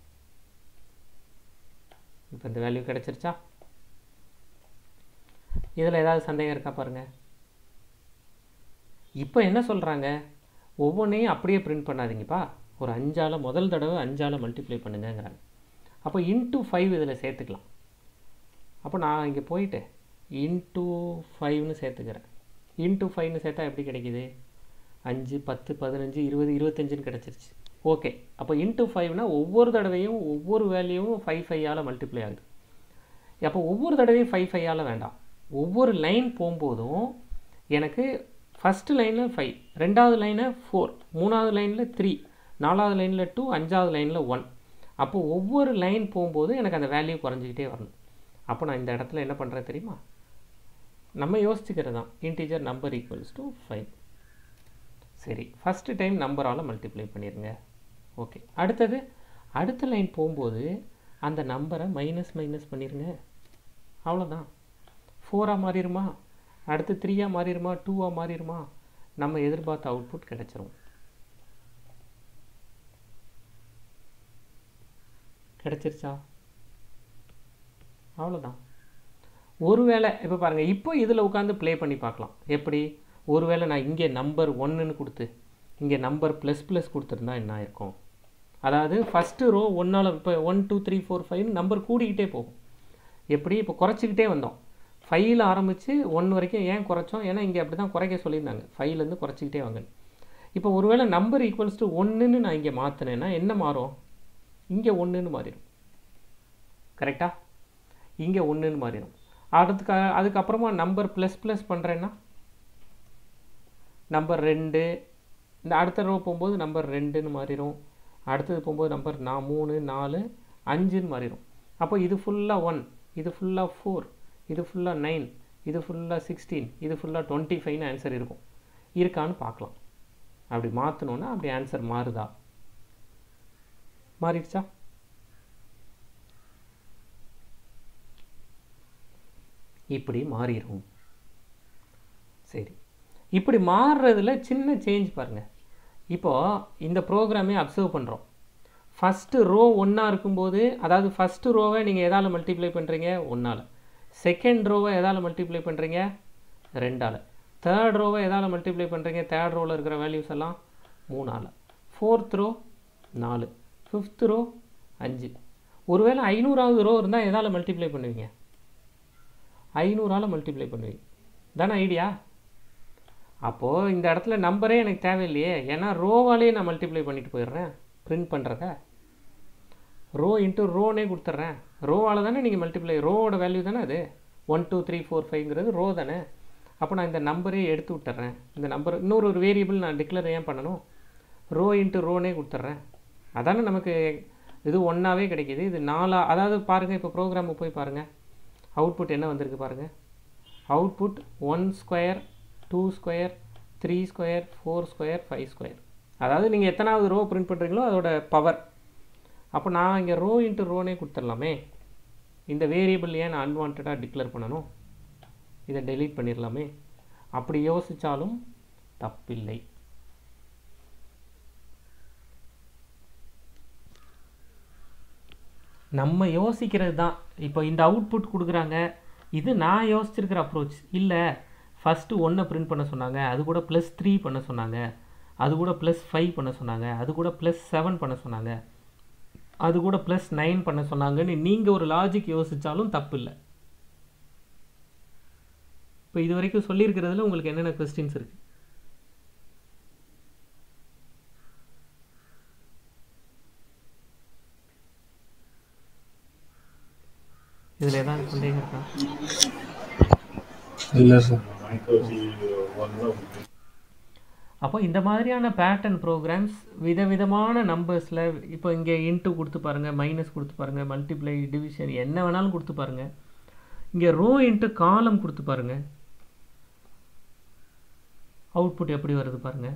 Speaker 1: இப்போ இந்த வேல்யூ கிடச்சிருச்சா இதில் ஏதாவது சந்தேகம் இருக்கா பாருங்கள் இப்போ என்ன சொல்கிறாங்க ஒவ்வொன்றையும் அப்படியே பிரிண்ட் பண்ணாதீங்கப்பா ஒரு அஞ்சால் முதல் தடவை அஞ்சால் மல்டிப்ளை பண்ணுங்கங்கிறாங்க அப்போ இன்ட்டு ஃபைவ் இதில் சேர்த்துக்கலாம் அப்போ நான் இங்கே போயிட்டு இன்ட்டு ஃபைவ்னு சேர்த்துக்கிறேன் இன்ட்டு ஃபைவ்னு சேர்த்தா எப்படி கிடைக்குது அஞ்சு பத்து பதினஞ்சு இருபது இருபத்தஞ்சுன்னு கிடச்சிருச்சு ஓகே அப்போ இன்ட்டு ஃபைவ்னா ஒவ்வொரு தடவையும் ஒவ்வொரு வேல்யூவும் ஃபைவ் ஃபைவால் மல்டிப்ளை ஆகுது அப்போ ஒவ்வொரு தடவையும் ஃபைவ் ஃபைவால் வேண்டாம் ஒவ்வொரு லைன் போகும்போதும் எனக்கு ஃபஸ்ட்டு லைனில் ஃபைவ் ரெண்டாவது லைனில் ஃபோர் மூணாவது லைனில் த்ரீ நாலாவது லைனில் டூ அஞ்சாவது லைனில் ஒன் அப்போ ஒவ்வொரு லைன் போகும்போது எனக்கு அந்த வேல்யூ குறைஞ்சிக்கிட்டே வரணும் அப்போ நான் இந்த இடத்துல என்ன பண்ணுறேன் தெரியுமா நம்ம யோசிச்சுக்கிறது தான் integer number equals to five சரி ஃபஸ்ட்டு டைம் நம்பரால் மல்டிப்ளை பண்ணிடுங்க ஓகே அடுத்தது அடுத்த லைன் போகும்போது அந்த நம்பரை மைனஸ் மைனஸ் பண்ணிடுங்க அவ்வளோதான் ஃபோராக மாறிடுமா அடுத்து த்ரீயாக மாறிடுமா டூவாக மாறிடுமா நம்ம எதிர்பார்த்த அவுட்புட் கிடச்சிரும் கிடச்சிருச்சா அவ்வளோதான் ஒருவேளை இப்போ பாருங்கள் இப்போ இதில் உட்காந்து ப்ளே பண்ணி பார்க்கலாம் எப்படி ஒருவேளை நான் இங்கே நம்பர் ஒன்றுன்னு கொடுத்து இங்கே நம்பர் ப்ளஸ் ப்ளஸ் கொடுத்துருந்தா என்ன ஆயிருக்கும் அதாவது ஃபஸ்ட்டு ரோ ஒன்றால் இப்போ one two three four five number கூடிக்கிட்டே போகும் எப்படி இப்போ குறைச்சிக்கிட்டே வந்தோம் ஃபைவ்ல ஆரம்பித்து ஒன் வரைக்கும் ஏன் குறைச்சோம் ஏன்னா இங்கே அப்படி தான் குறைக்க சொல்லியிருந்தாங்க ஃபைவ்லேருந்து குறைச்சிக்கிட்டே வாங்க இப்போ ஒருவேளை நம்பர் ஈக்குவல்ஸ் டு ஒன்றுன்னு நான் இங்கே மாற்றினேன்னா என்ன மாறும் இங்கே ஒன்றுன்னு மாறிடும் கரெக்டாக இங்கே ஒன்றுன்னு மாறிடும் அடுத்துக்கு அதுக்கப்புறமா நம்பர் ப்ளஸ் ப்ளஸ் பண்ணுறேன்னா நம்பர் ரெண்டு இந்த அடுத்த ரோ போகும்போது நம்பர் ரெண்டுன்னு மாறிடும் அடுத்தது போகும்போது நம்பர் நான் மூணு நாலு அஞ்சுன்னு மாறிடும் அப்போ இது ஃபுல்லாக ஒன் இது ஃபுல்லாக ஃபோர் இது ஃபுல்லாக நைன் இது ஃபுல்லாக சிக்ஸ்டீன் இது ஃபுல்லாக டுவெண்ட்டி ஃபைவ்னு ஆன்சர் இருக்கும் இருக்கான்னு பார்க்கலாம் அப்படி மாற்றணுன்னா அப்படி ஆன்சர் மாறுதா மாறிடுச்சா இப்படி மாறிடும் சரி இப்படி மாறுறதுல சின்ன சேஞ்ச் பாருங்கள் இப்போது இந்த ப்ரோக்ராமே அப்சர்வ் பண்ணுறோம் ஃபஸ்ட்டு ரோ ஒன்றா இருக்கும்போது அதாவது ஃபஸ்ட்டு ரோவை நீங்கள் எதால் மல்டிப்ளை பண்ணுறீங்க ஒன்றால் செகண்ட் ரோவை எதால் மல்டிப்ளை பண்ணுறீங்க ரெண்டால் தேர்ட் ரோவை எதால் மல்டிப்ளை பண்ணுறீங்க தேர்ட் ரோவில் இருக்கிற வேல்யூஸ் எல்லாம் மூணால் ஃபோர்த் ரோ நாலு ஃபிஃப்த் ரோ அஞ்சு ஒருவேளை ஐநூறாவது ரோ இருந்தால் எதால் மல்டிப்ளை பண்ணுவீங்க ஐநூறால் மல்டிப்ளை பண்ணுவீங்க தானே ஐடியா அப்போது இந்த இடத்துல நம்பரே எனக்கு தேவையில்லையே ஏன்னா ரோவாலே நான் மல்டிப்ளை பண்ணிட்டு போயிடுறேன் பிரிண்ட் பண்ணுறத ரோ இன்ட்டு ரோனே கொடுத்துட்றேன் ரோவால் தானே நீங்கள் மல்டிப்ளை ரோவோட வேல்யூ தானே அது ஒன் டூ த்ரீ ஃபோர் ஃபைவ்ங்கிறது ரோ தானே அப்போ நான் இந்த நம்பரே எடுத்து விட்டுறேன் இந்த நம்பர் இன்னொரு ஒரு வேரியபிள் நான் டிக்ளேர் ஏன் பண்ணணும் ரோ இன்ட்டு ரோனே கொடுத்துட்றேன் அதானே நமக்கு இது ஒன்றாவே கிடைக்கிது இது நாலா அதாவது பாருங்கள் இப்போ ப்ரோக்ராமை போய் பாருங்கள் அவுட்புட் என்ன வந்திருக்கு பாருங்கள் output one square two square three square four square five square அதாவது நீங்கள் எத்தனாவது ரோ பிரிண்ட் பண்ணுறீங்களோ அதோட பவர் அப்போ நான் இங்கே ரோ இன்ட்டு ரோனே கொடுத்துடலாமே இந்த வேரியபிள் ஏன் நான் அன்வான்டாக டிக்ளேர் பண்ணணும் இதை டெலீட் பண்ணிடலாமே அப்படி யோசித்தாலும் தப்பில்லை நம்ம யோசிக்கிறது தான் இப்போ இந்த அவுட்புட் கொடுக்குறாங்க இது நான் யோசிச்சிருக்கிற அப்ரோச் இல்லை ஃபஸ்ட்டு ஒன்றை பிரிண்ட் பண்ண சொன்னாங்க அது கூட ப்ளஸ் த்ரீ பண்ண சொன்னாங்க அது கூட ப்ளஸ் ஃபைவ் பண்ண சொன்னாங்க அது கூட ப்ளஸ் செவன் பண்ண சொன்னாங்க அது கூட ப்ளஸ் நைன் பண்ண சொன்னாங்கன்னு நீங்கள் ஒரு லாஜிக் யோசித்தாலும் தப்பு இல்லை இப்போ இது வரைக்கும் சொல்லியிருக்கிறதுல உங்களுக்கு என்னென்ன கொஸ்டின்ஸ் இருக்குது இதில் ஏதாவது சந்தேகம் இருக்கா
Speaker 3: இல்லை சார்
Speaker 1: அப்போ இந்த மாதிரியான பேட்டர்ன் ப்ரோக்ராம்ஸ் விதவிதமான நம்பர்ஸில் இப்போ இங்கே இன்ட்டு கொடுத்து பாருங்கள் மைனஸ் கொடுத்து பாருங்கள் மல்டிப்ளை டிவிஷன் என்ன வேணாலும் கொடுத்து பாருங்கள் இங்கே ரோ இன்ட்டு காலம் கொடுத்து பாருங்கள் அவுட்புட் எப்படி வருது பாருங்கள்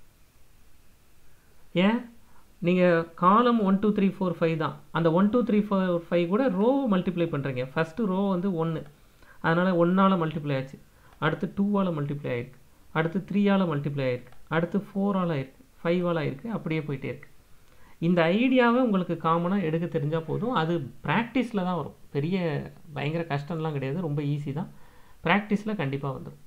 Speaker 1: ஏன் நீங்கள் column one two three four five தான் அந்த one two three four five கூட ரோ மல்டிப்ளை பண்ணுறீங்க ஃபஸ்ட்டு ரோ வந்து ஒன்று அதனால் ஒன்றால் மல்டிப்ளை ஆச்சு அடுத்து டூவால் மல்டிப்ளை ஆயிருக்கு அடுத்து த்ரீயால் மல்டிப்ளை ஆயிருக்கு அடுத்து ஃபோரால் ஆயிருக்கு ஃபைவால் ஆயிருக்கு அப்படியே போயிட்டே இருக்கு இந்த ஐடியாவை உங்களுக்கு காமனாக எடுக்க தெரிஞ்சால் போதும் அது ப்ராக்டிஸில் தான் வரும் பெரிய பயங்கர கஷ்டம்லாம் கிடையாது ரொம்ப ஈஸி தான் ப்ராக்டிஸில் கண்டிப்பாக வந்துடும்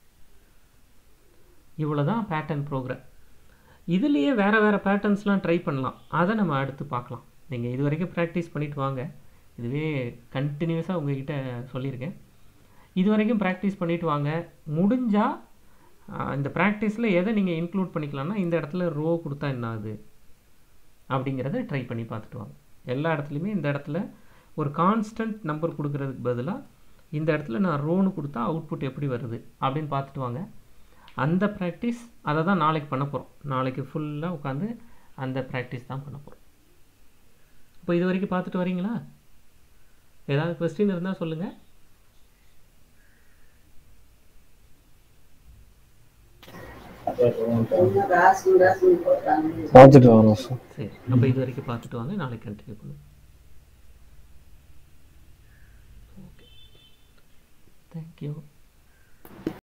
Speaker 1: இவ்வளோ தான் பேட்டர்ன் ப்ரோக்ராம் இதுலேயே வேறு வேறு பேட்டர்ன்ஸ்லாம் ட்ரை பண்ணலாம் அதை நம்ம அடுத்து பார்க்கலாம் நீங்கள் இது வரைக்கும் ப்ராக்டிஸ் பண்ணிட்டு வாங்க இதுவே கண்டினியூஸாக உங்ககிட்ட சொல்லியிருக்கேன் இது வரைக்கும் ப்ராக்டிஸ் பண்ணிட்டு வாங்க முடிஞ்சால் இந்த ப்ராக்டிஸில் எதை நீங்கள் இன்க்ளூட் பண்ணிக்கலாம்னா இந்த இடத்துல ரோ கொடுத்தா என்ன ஆகுது அப்படிங்கிறத ட்ரை பண்ணி பார்த்துட்டு வாங்க எல்லா இடத்துலையுமே இந்த இடத்துல ஒரு கான்ஸ்டன்ட் நம்பர் கொடுக்கறதுக்கு பதிலாக இந்த இடத்துல நான் ரோன்னு கொடுத்தா அவுட்புட் எப்படி வருது அப்படின்னு பார்த்துட்டு வாங்க அந்த ப்ராக்டிஸ் அதை தான் நாளைக்கு பண்ண போகிறோம் நாளைக்கு ஃபுல்லாக உட்காந்து அந்த ப்ராக்டிஸ் தான் பண்ண போகிறோம் இப்போ இது வரைக்கும் பார்த்துட்டு வரீங்களா ஏதாவது கொஸ்டின் இருந்தால் சொல்லுங்கள்
Speaker 4: பார்த்துட்டு வரோம் சார்
Speaker 1: சரி அப்போ இது வரைக்கும் பார்த்துட்டு வாங்க நாளைக்கு கண்டினியூ பண்ணுவோம் ஓகே தேங்க்யூ